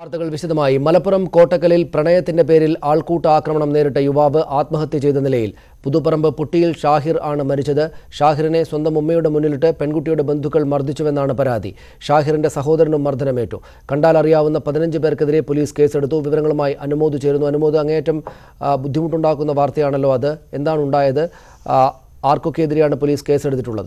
വാർത്തകൾ വിശദമായി മലപ്പുറം കോട്ടക്കലിൽ പ്രണയത്തിന്റെ പേരിൽ ആൾക്കൂട്ട ആക്രമണം നേരിട്ട യുവാവ് ആത്മഹത്യ ചെയ്ത നിലയിൽ പുതുപ്പറമ്പ് പുട്ടിയിൽ ഷാഹിർ ആണ് മരിച്ചത് ഷാഹിറിനെ സ്വന്തം ഉമ്മയുടെ മുന്നിലിട്ട് പെൺകുട്ടിയുടെ ബന്ധുക്കൾ മർദ്ദിച്ചുവെന്നാണ് പരാതി ഷാഹിറിന്റെ സഹോദരനും മർദ്ദനമേറ്റു കണ്ടാൽ അറിയാവുന്ന പതിനഞ്ച് പേർക്കെതിരെ പോലീസ് കേസെടുത്തു വിവരങ്ങളുമായി അനുമോദ് ചേരുന്നു അനുമോദ് അങ്ങേയറ്റം ആ, ബുദ്ധിമുട്ടുണ്ടാക്കുന്ന വാർത്തയാണല്ലോ അത് എന്താണ് ഉണ്ടായത് ആ, ആർക്കൊക്കെതിരെയാണ് പോലീസ് കേസെടുത്തിട്ടുള്ളത്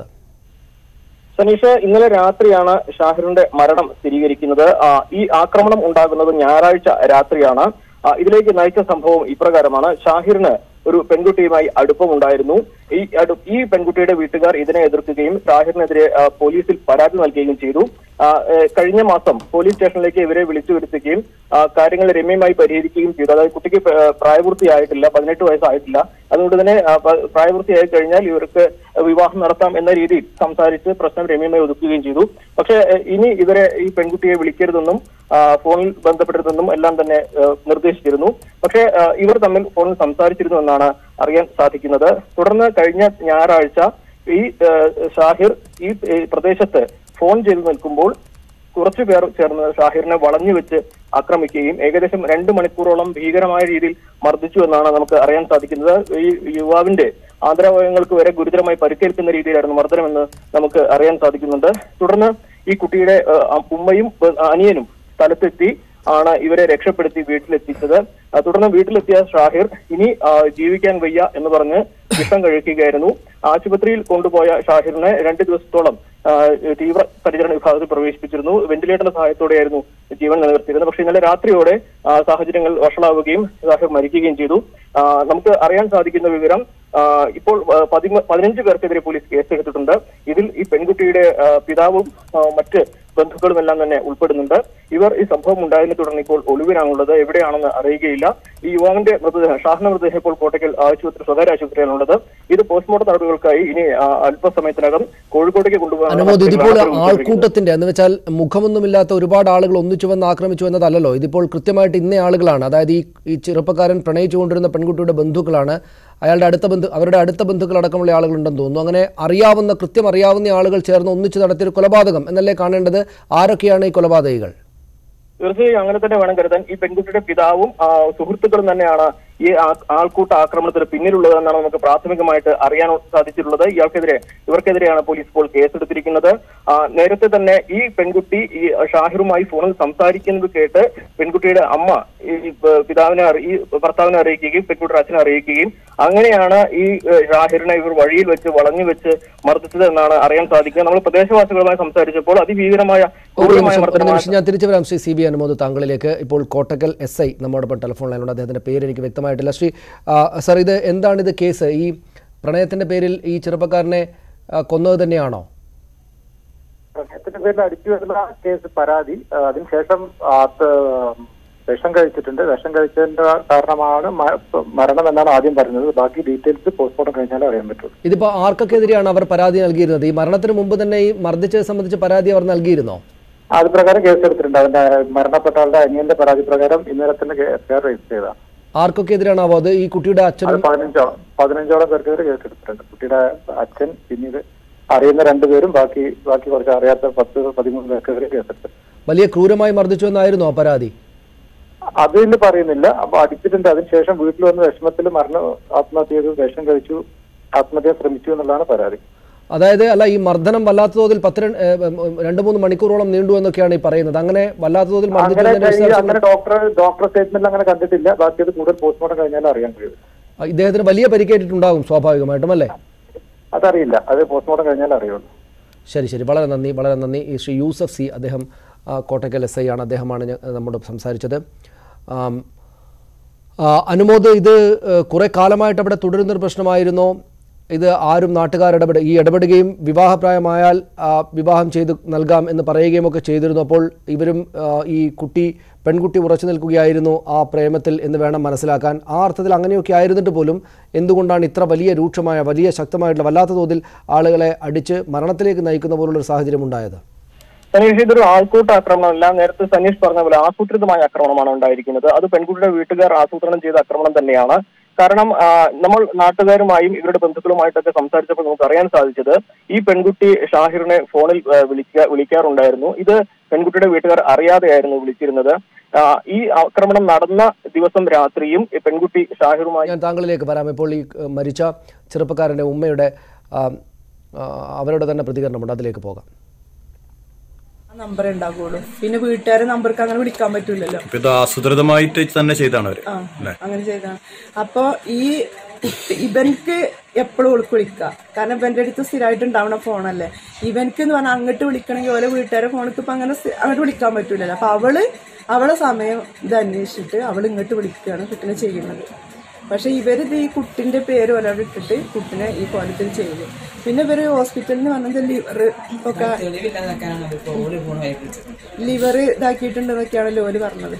സനീഷ് ഇന്നലെ രാത്രിയാണ് ഷാഹിറിന്റെ മരണം സ്ഥിരീകരിക്കുന്നത് ആ, ഈ ആക്രമണം ഉണ്ടാകുന്നത് ഞായറാഴ്ച രാത്രിയാണ് ആ, ഇതിലേക്ക് നയിച്ച സംഭവം ഇപ്രകാരമാണ് ഷാഹിറിന് ഒരു പെൺകുട്ടിയുമായി അടുപ്പമുണ്ടായിരുന്നു ഈ അടു- ഈ പെൺകുട്ടിയുടെ വീട്ടുകാർ ഇതിനെ എതിർക്കുകയും ഷാഹിറിനെതിരെ ആ, പോലീസിൽ പരാതി നൽകുകയും ചെയ്തു ആ, ഏ, കഴിഞ്ഞ മാസം പോലീസ് സ്റ്റേഷനിലേക്ക് ഇവരെ വിളിച്ചു വരുത്തുകയും ആ, കാര്യങ്ങൾ രമ്യമായി പരിഹരിക്കുകയും ചെയ്തു അതായത് കുട്ടിക്ക് പ്ര- പ്രായപൂർത്തിയായിട്ടില്ല പതിനെട്ട് വയസ്സായിട്ടില്ല അതുകൊണ്ട് തന്നെ ആ, പ- പ്രായപൂർത്തിയായി കഴിഞ്ഞാൽ ഇവർക്ക് വിവാഹം നടത്താം എന്ന രീതിയിൽ സംസാരിച്ച് പ്രശ്നം രമ്യമായി ഒതുക്കുകയും ചെയ്തു പക്ഷേ ഏ, ഇനി ഇവരെ ഈ പെൺകുട്ടിയെ വിളിക്കരുതെന്നും ആ, ഫോണിൽ ബന്ധപ്പെടരുതെന്നും എല്ലാം തന്നെ ഏ, നിർദ്ദേശിച്ചിരുന്നു പക്ഷേ ആ, ഇവർ തമ്മിൽ ഫോണിൽ സംസാരിച്ചിരുന്നു എന്നാണ് അറിയാൻ സാധിക്കുന്നത് തുടർന്ന് കഴിഞ്ഞ ഞായറാഴ്ച ഈ ഏ, ഷാഹിർ ഈ ഏ, പ്രദേശത്ത് ഫോൺ ചെയ്തു നിൽക്കുമ്പോൾ കുറച്ചു പേർ ചേർന്ന് ഷാഹിറിനെ വളഞ്ഞു വെച്ച് ആക്രമിക്കുകയും ഏകദേശം രണ്ട് മണിക്കൂറോളം ഭീകരമായ രീതിയിൽ മർദ്ദിച്ചു എന്നാണ് നമുക്ക് അറിയാൻ സാധിക്കുന്നത് ഈ യുവാവിന്റെ ആന്തരാവയവങ്ങൾക്ക് വരെ ഗുരുതരമായി പരിക്കേൽക്കുന്ന രീതിയിലായിരുന്നു മർദ്ദനമെന്ന് നമുക്ക് അറിയാൻ സാധിക്കുന്നുണ്ട് തുടർന്ന് ഈ കുട്ടിയുടെ ഏഹ്, ഉമ്മയും ഏഹ്, അനിയനും സ്ഥലത്തെത്തി ആണ് ഇവരെ രക്ഷപ്പെടുത്തി വീട്ടിലെത്തിച്ചത് ആ, തുടർന്ന് വീട്ടിലെത്തിയ ഷാഹിർ ഇനി ആ, ജീവിക്കാൻ വയ്യ എന്ന് പറഞ്ഞ് വിഷം കഴിക്കുകയായിരുന്നു ആശുപത്രിയിൽ കൊണ്ടുപോയ ഷാഹിറിനെ രണ്ട് ദിവസത്തോളം ആ, തീവ്ര പരിചരണ വിഭാഗത്തിൽ പ്രവേശിപ്പിച്ചിരുന്നു വെന്റിലേറ്ററിന്റെ സഹായത്തോടെയായിരുന്നു ജീവൻ നിലനിർത്തിയിരുന്നത് പക്ഷേ ഇന്നലെ രാത്രിയോടെ ആ, സാഹചര്യങ്ങൾ വഷളാവുകയും ഷാഹിർ മരിക്കുകയും ചെയ്തു ആ, നമുക്ക് അറിയാൻ സാധിക്കുന്ന വിവരം ആ, ഇപ്പോൾ ആ, പതിമ- പതിനഞ്ച് പേർക്കെതിരെ പോലീസ് കേസെടുത്തിട്ടുണ്ട് ഇതിൽ ഈ പെൺകുട്ടിയുടെ ആ, പിതാവും ആ, മറ്റ് ബന്ധുക്കളും എല്ലാം തന്നെ ഉൾപ്പെടുന്നുണ്ട് ഇവർ ഈ സംഭവം ഉണ്ടായതിനെ തുടർന്ന് ഇപ്പോൾ ഒളിവിലാണുള്ളത് എവിടെയാണെന്ന് അറിയുകയില്ല ഈ യുവാവിന്റെ മൃതദേഹം ഷാഹിന്റെ മൃതദേഹം ഇപ്പോൾ കോട്ടയ്ക്കൽ ആശുപത്രി സ്വകാര്യ ആശുപത്രിയിലാണുള്ളത് ഇത് പോസ്റ്റ്മോർട്ടം നടപടികൾക്കായി ഇനി ആ, അല്പസമയത്തിനകം കോഴിക്കോട്ടേക്ക് കൊണ്ടുപോകാൻ അനുമോദ് ഇതിപ്പോൾ ആൾക്കൂട്ടത്തിന്റെ എന്ന് വെച്ചാൽ മുഖമൊന്നുമില്ലാത്ത ഒരുപാട് ആളുകൾ ഒന്നിച്ചു വന്ന് ആക്രമിച്ചു എന്നതല്ലല്ലോ ഇതിപ്പോൾ കൃത്യമായിട്ട് ഇന്ന ആളുകളാണ് അതായത് ഈ ഈ ചെറുപ്പക്കാരൻ പ്രണയിച്ചുകൊണ്ടിരുന്ന പെൺകുട്ടിയുടെ ബന്ധുക്കളാണ് അയാളുടെ അടുത്ത ബന്ധു അവരുടെ അടുത്ത ബന്ധുക്കൾ അടക്കമുള്ള ആളുകളുണ്ടെന്ന് തോന്നുന്നു അങ്ങനെ അറിയാവുന്ന കൃത്യം അറിയാവുന്ന ആളുകൾ ചേർന്ന് ഒന്നിച്ചു നടത്തിയൊരു കൊലപാതകം എന്നല്ലേ കാണേണ്ടത് ആരൊക്കെയാണ് ഈ കൊലപാതകികൾ തീർച്ചയായും അങ്ങനെ തന്നെ വേണം കരുതാൻ ഈ പെൺകുട്ടിയുടെ പിതാവും ആ, സുഹൃത്തുക്കളും തന്നെയാണ് ഈ ആ- ആൾക്കൂട്ട ആക്രമണത്തിന് പിന്നിലുള്ളതെന്നാണ് നമുക്ക് പ്രാഥമികമായിട്ട് അറിയാൻ സാധിച്ചിട്ടുള്ളത് ഇയാൾക്കെതിരെ ഇവർക്കെതിരെയാണ് പോലീസ് ഇപ്പോൾ കേസെടുത്തിരിക്കുന്നത് ആ, നേരത്തെ തന്നെ ഈ പെൺകുട്ടി ഈ ഷാഹിറുമായി ഫോണിൽ സംസാരിക്കുന്നത് കേട്ട് പെൺകുട്ടിയുടെ അമ്മ ഈ പ- പിതാവിനെ അറി- ഈ ഭർത്താവിനെ അറിയിക്കുകയും പെൺകുട്ടിയുടെ അച്ഛനെ അറിയിക്കുകയും അങ്ങനെയാണ് ഈ ഏഹ്, ഷാഹിറിനെ ഇവർ വഴിയിൽ വെച്ച് വളഞ്ഞു വെച്ച് മർദ്ദിച്ചത് എന്നാണ് അറിയാൻ സാധിക്കുന്നത് നമ്മൾ പ്രദേശവാസികളുമായി സംസാരിച്ചപ്പോൾ അതിഭീകരമായ ഒരു ക്രൂരമായ നിമിഷം, ഒരു മർദ്ദനമാണ് നിമിഷം ഞാൻ തിരിച്ചു വരാം ശ്രീ സി ബി അനുമോദ് താങ്കളിലേക്ക് ഇപ്പോൾ കോട്ടക്കൽ എസ് ഐ നമ്മോടൊപ്പം ടെലിഫോൺ ലൈനുണ്ട് അദ്ദേഹത്തിന്റെ പേര് എനിക്ക് വ്യക്തമായിട്ടില്ല ശ്രീ ആ, സർ ഇത് എന്താണ് ഇത് കേസ് ഈ പ്രണയത്തിന്റെ പേരിൽ ഈ ചെറുപ്പക്കാരനെ ആ, കൊന്നത് തന്നെയാണോ പ്രശ്നത്തിന്റെ പേരിൽ അടിച്ചു വരുന്ന കേസ് പരാതി ആ, അതിനുശേഷം ആ, ത- വിഷം കഴിച്ചിട്ടുണ്ട് വിഷം കഴിച്ചതിന്റെ കാരണമാണ് മ- മരണം എന്നാണ് ആദ്യം പറഞ്ഞത് ബാക്കി ഡീറ്റെയിൽസ് പോസ്റ്റ്മോർട്ടം കഴിഞ്ഞാലേ അറിയാൻ പറ്റുള്ളൂ ഇതിപ്പോൾ ആർക്കൊക്കെതിരെയാണ് അവർ പരാതി നൽകിയിരുന്നത് ഈ മരണത്തിന് മുമ്പ് തന്നെ ഈ മർദ്ദിച്ചത് സംബന്ധിച്ച് പരാതി അവർ നൽകിയിരുന്നോ അത് പ്രകാരം കേസ് എടുത്തിട്ടുണ്ട് അതിന്റെ മരണപ്പെട്ട ആളുടെ അനിയന്റെ പരാതി പ്രകാരം ഇന്നലെ തന്നെ കേസ് രജിസ്റ്റർ ചെയ്തതാണ് ആർക്കൊക്കെതിരാണാവോ അത് ഈ കുട്ടിയുടെ അത് അച്ഛനും പതിനഞ്ചോളം പതിനഞ്ചോളം പേർക്കെതിരെ കേസ് എടുത്തിട്ടുണ്ട് കുട്ടിയുടെ അച്ഛൻ പിന്നീട് അറിയുന്ന രണ്ടുപേരും ബാക്കി ബാക്കി കുറച്ച് അറിയാത്ത പത്ത് പതിമൂന്ന് പേർക്കെതിരെ കേസ് എടുത്തിട്ടുണ്ട് വലിയ ക്രൂരമായി മർദ്ദിച്ചു എന്നായിരുന്നോ ആ പരാതി അതിന് പറയുന്നില്ല അപ്പൊ അടിച്ചിട്ടുണ്ട് അതിനുശേഷം വീട്ടിൽ വന്ന് വിഷമത്തിൽ മരണം ആത്മഹത്യ ചെയ്തു വിഷം കഴിച്ചു ആത്മഹത്യ ശ്രമിച്ചു എന്നുള്ളതാണ് പരാതി അതായത് അല്ല ഈ മർദ്ദനം വല്ലാത്ത തോതിൽ പത്ത് രണ്ട് ഏ, ഉം, ഉം, രണ്ട് മൂന്ന് മണിക്കൂറോളം നീണ്ടു എന്നൊക്കെയാണ് ഈ പറയുന്നത് അങ്ങനെ വല്ലാത്ത തോതിൽ അങ്ങനെ മർദ്ദിച്ചതിന്റെ കഴി- വിശദാംശങ്ങൾ അങ്ങനെ ഡോക്ടർ ഡോക്ടർ സ്റ്റേറ്റ്മെന്റ് അങ്ങനെ കണ്ടിട്ടില്ല ബാക്കി അത് കൂടുതൽ പോസ്റ്റ്മോർട്ടം കഴിഞ്ഞാലും അറിയാൻ കഴിയും ഇദ്ദേഹത്തിന് വലിയ പരിക്കേറ്റിട്ടുണ്ടാകും സ്വാഭാവികമായിട്ടും അല്ലേ അതറിയില്ല അത് പോസ്റ്റ്മോർട്ടം കഴിഞ്ഞാലേ അറിയുള്ളൂ ശരി ശരി വളരെ നന്ദി വളരെ നന്ദി ഈ ശ്രീ യൂസഫ് സി അദ്ദേഹം ആ, കോട്ടക്കൽ എസ് ഐ ആണ് അദ്ദേഹമാണ് ഞ- നമ്മോട് സംസാരിച്ചത് ആം, ആ, അനുമോദ് ഇത് ഏഹ്, കുറെ കാലമായിട്ട് അവിടെ തുടരുന്നൊരു പ്രശ്നമായിരുന്നോ ഇത് ആരും നാട്ടുകാർ ഇടപെട ഈ ഇടപെടുകയും വിവാഹപ്രായമായാൽ ആ, വിവാഹം ചെയ്ത് നൽകാം എന്ന് പറയുകയും ഒക്കെ ചെയ്തിരുന്നു അപ്പോൾ ഇവരും ആ, ഈ കുട്ടി പെൺകുട്ടി ഉറച്ചു നിൽക്കുകയായിരുന്നു ആ പ്രേമത്തിൽ എന്ന് വേണം മനസ്സിലാക്കാൻ ആ അർത്ഥത്തിൽ അങ്ങനെയൊക്കെ ആയിരുന്നിട്ട് പോലും എന്തുകൊണ്ടാണ് ഇത്ര വലിയ രൂക്ഷമായ വലിയ ശക്തമായിട്ടുള്ള വല്ലാത്ത തോതിൽ ആളുകളെ അടിച്ച് മരണത്തിലേക്ക് നയിക്കുന്ന പോലുള്ളൊരു സാഹചര്യം ഉണ്ടായത് സനീഷ് ഇതൊരു ആൾക്കൂട്ട ആക്രമണമല്ല നേരത്തെ സനീഷ് പറഞ്ഞ പോലെ ആസൂത്രിതമായ ആക്രമണമാണ് ഉണ്ടായിരിക്കുന്നത് അത് പെൺകുട്ടിയുടെ വീട്ടുകാർ ആസൂത്രണം ചെയ്ത ആക്രമണം തന്നെയാണ് കാരണം ആ, നമ്മൾ നാട്ടുകാരുമായും ഇവരുടെ ബന്ധുക്കളുമായിട്ടൊക്കെ സംസാരിച്ചപ്പോൾ നമുക്ക് അറിയാൻ സാധിച്ചത് ഈ പെൺകുട്ടി ഷാഹിറിനെ ഫോണിൽ ആ, വിളിക്ക വിളിക്കാറുണ്ടായിരുന്നു ഇത് പെൺകുട്ടിയുടെ വീട്ടുകാർ അറിയാതെയായിരുന്നു വിളിച്ചിരുന്നത് ആ, ഈ ആക്രമണം നടന്ന ദിവസം രാത്രിയും ഈ പെൺകുട്ടി ഷാഹിറുമായി ഞാൻ താങ്കളിലേക്ക് വരാം ഇപ്പോൾ ഈ ഏഹ്, മരിച്ച ചെറുപ്പക്കാരൻ്റെ ഉമ്മയുടെ ആ, ആ, അവരുടെ തന്നെ പ്രതികരണമുണ്ട് അതിലേക്ക് പോകാം നമ്പർ ഉണ്ടാകുള്ളൂ പിന്നെ വീട്ടുകാരെ നമ്പർക്ക് അങ്ങനെ വിളിക്കാൻ പറ്റൂലല്ലോ ഇപ്പൊ ഇത് ആസൂത്രിതമായിട്ട് തന്നെ ചെയ്താണ് അവര് ആ അങ്ങനെ ചെയ്താണ് അപ്പൊ ഈ കുട്ടി ഇവൻക്ക് എപ്പോഴും ഓൾക്ക് വിളിക്കാം കാരണം ഇവന്റെ അടുത്ത് സ്ഥിരമായിട്ട് ഉണ്ടാവുന്ന ഫോണല്ലേ ഇവൻക്ക് എന്ന് പറഞ്ഞാൽ അങ്ങോട്ട് വിളിക്കണമെങ്കിൽ ഓരോ വീട്ടുകാരെ ഫോണിക്ക് ഇപ്പൊ അങ്ങനെ സ്ഥി- അങ്ങോട്ട് വിളിക്കാൻ പറ്റൂലല്ലോ അപ്പൊ അവള് അവളെ സമയം ഇത് അന്വേഷിച്ചിട്ട് അവൾ ഇങ്ങോട്ട് വിളിക്കുകയാണ് കുട്ടിനെ ചെയ്യുന്നത് പക്ഷെ ഇവരിത് ഈ കുട്ടിന്റെ പേര് ഒരാൾ ഇട്ടിട്ട് കുട്ടിനെ ഈ കോലത്തിൽ ചെയ്തു പിന്നെ ഇവര് ഹോസ്പിറ്റലിൽ നിന്ന് വന്നത് ലിവർ ഒക്കെ ലിവർ ഇതാക്കിയിട്ടുണ്ടെന്നൊക്കെയാണല്ലോ ഓല് പറഞ്ഞത്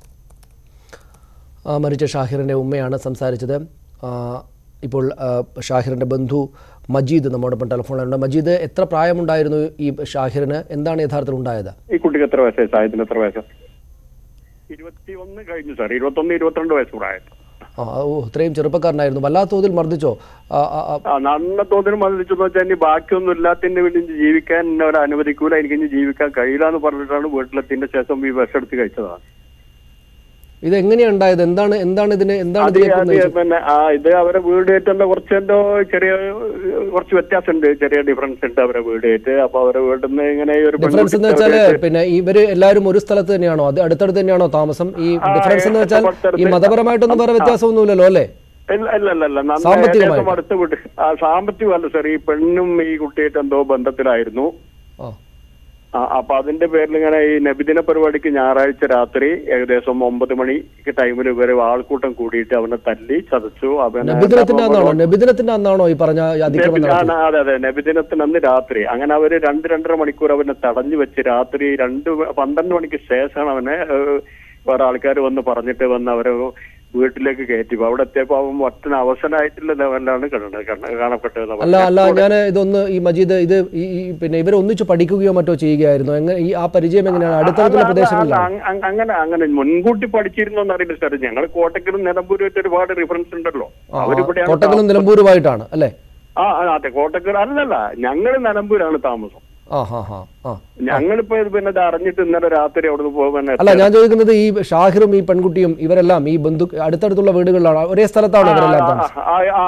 ആ, മരിച്ച ഷാഹിറിൻ്റെ ഉമ്മയാണ് സംസാരിച്ചത് ആ, ഇപ്പോൾ ആ, ഷാഹിറിൻ്റെ ബന്ധു മജീദ് നമ്മോടൊപ്പം ടെലിഫോണിലുണ്ട് മജീദ് എത്ര പ്രായമുണ്ടായിരുന്നു ഈ ഷാഹിറിന് എന്താണ് യഥാർത്ഥത്തിൽ ഉണ്ടായത് ഈ കുട്ടിക്ക് എത്ര വയസ്സായി സായത്തിന് എത്ര വയസ്സ് ഇരുപത്തിയൊന്ന് കഴിഞ്ഞു സാർ ഇരുപത്തൊന്ന് ഇരുപത്തിരണ്ട് വയസ്സ് പ്രായം ആ ഓ ഇത്രയും ചെറുപ്പക്കാരനായിരുന്നു വല്ലാത്ത തോതിൽ മർദ്ദിച്ചോ ആ, ആ, ആ, ആ നന്ന തോതിൽ മതിച്ചെന്ന് വെച്ചാൽ ഇനി ബാക്കിയൊന്നും ഇല്ലാത്തതിന്റെ വേണ്ടി ഇനി ജീവിക്കാൻ എന്നെ അവർ അനുവദിക്കൂല എനിക്ക് ഇനി ജീവിക്കാൻ കഴിയില്ല എന്ന് പറഞ്ഞിട്ടാണ് വീട്ടിലെത്തിന്റെ ശേഷം ഈ വിഷം കഴിച്ചതാണ് ഇത് എങ്ങനെയാണ് ഉണ്ടായത് എന്താണ് എന്താണ് ഇതിന് എന്താണ് അത് ഇതിലേക്ക് അത് നയിച്ചത്? പിന്നെ ആ ഇത് അവരെ വീട് ഏറ്റെന്തോ കുറച്ച് എന്തോ ചെറിയ കുറച്ച് വ്യത്യാസമുണ്ട് ചെറിയ ഡിഫറൻസ് ഉണ്ട് അവരെ വീട് ഏറ്റ് അപ്പൊ അവരെ വീട്ടിൽ നിന്ന് ഇങ്ങനെ ഈ ഒരു ഡിഫറൻസ് എന്ന് പെൺകുട്ടി വെച്ചാല് പിന്നെ ഇവര് എല്ലാവരും ഒരു സ്ഥലത്ത് തന്നെയാണോ അത് അടുത്തടുത്ത് തന്നെയാണോ താമസം ഈ ആ, ഡിഫറൻസ് എന്ന് വെച്ചാൽ ഈ തൊട്ടടുത്ത് മതപരമായിട്ടൊന്നും വേറെ വ്യത്യാസമൊന്നുമില്ലല്ലോ അല്ലേ ഇല്ല ഇല്ല ഇല്ല ഇല്ല നന്ന സാമ്പത്തികമായിട്ട്. ഏകദേശം അടുത്ത് വിട്ട് ആ സാമ്പത്തികമല്ല സാർ ഈ പെണ്ണും ഈ കുട്ടിയായിട്ട് എന്തോ ബന്ധത്തിലായിരുന്നു ആ ആ, അപ്പൊ അതിന്റെ പേരിൽ ഇങ്ങനെ ഈ നബിദിന പരിപാടിക്ക് ഞായറാഴ്ച രാത്രി ഏകദേശം ഒമ്പത് മണി ടൈമിൽ ഇവര് ആൾക്കൂട്ടം കൂടിയിട്ട് അവനെ തല്ലി ചതച്ചു അവനെ നബിദിനത്തിന്റെ അന്നാണോ നബിദിനത്തിന്റെ അന്നാണോ ഈ പറഞ്ഞ ഈ അതിക്രമം നബി- ആ, നടത്തിയത് അതെ അതെ നബിദിനത്തിന് അന്ന് രാത്രി അങ്ങനെ അവര് രണ്ട് രണ്ടര മണിക്കൂർ അവനെ തടഞ്ഞു വെച്ച് രാത്രി രണ്ട് മ- പന്ത്രണ്ട് മണിക്ക് ശേഷമാണ് അവനെ ഏഹ്, വേറെ ആൾക്കാർ വന്ന് പറഞ്ഞിട്ട് വന്ന് അവരെ വീട്ടിലേക്ക് കയറ്റി അവിടെ എത്തിയപ്പോ അവൻ ഒറ്റ അവസരമായിട്ടുള്ള ലെവലിലാണ് കണ്ടത് കണ്ട- കാണപ്പെട്ടത് അല്ല അല്ല ഞാൻ ഇതൊന്ന് ഈ മജീദ് ഇത് ഈ ഈ പിന്നെ ഇവർ ഒന്നിച്ച് പഠിക്കുകയോ മറ്റോ ചെയ്യുകയായിരുന്നു എങ്ങനെ ഈ ആ പരിചയം എങ്ങനെയാണ് അടുത്തടുത്തുള്ള അല്ല, അല്ല, പ്രദേശങ്ങളിലാണ് അല്ല, അങ്- അങ്ങനെ അങ്ങനെ മുൻകൂട്ടി പഠിച്ചിരുന്നോ എന്നറിയില്ല സാർ ഞങ്ങൾ കോട്ടക്കലും നിലമ്പൂരും ഒരുപാട് റിഫറൻസ് ഉണ്ടല്ലോ അവരിവിടെ കോട്ടക്കലും നിലമ്പൂരുമായിട്ടാണ് അല്ലേ ആ ആ, അതെ കോട്ടക്കൽ അല്ലല്ല ഞങ്ങൾ നിലമ്പൂരാണ് താമസം ആ ഹാ ഹാ ആ ഞങ്ങളിപ്പോ ഇത് പിന്നെ ഇത് അറിഞ്ഞിട്ട് ഇന്നലെ രാത്രി അവിടുന്ന് പോകുന്ന അല്ല ഞാൻ ചോദിക്കുന്നത് ഈ ഷാഹിറും ഈ പെൺകുട്ടിയും ഇവരെല്ലാം ഈ ബന്ധു അടുത്തടുത്തുള്ള വീടുകളിലാണ് ഒരേ സ്ഥലത്താണ് ഇവരെല്ലാം താമസം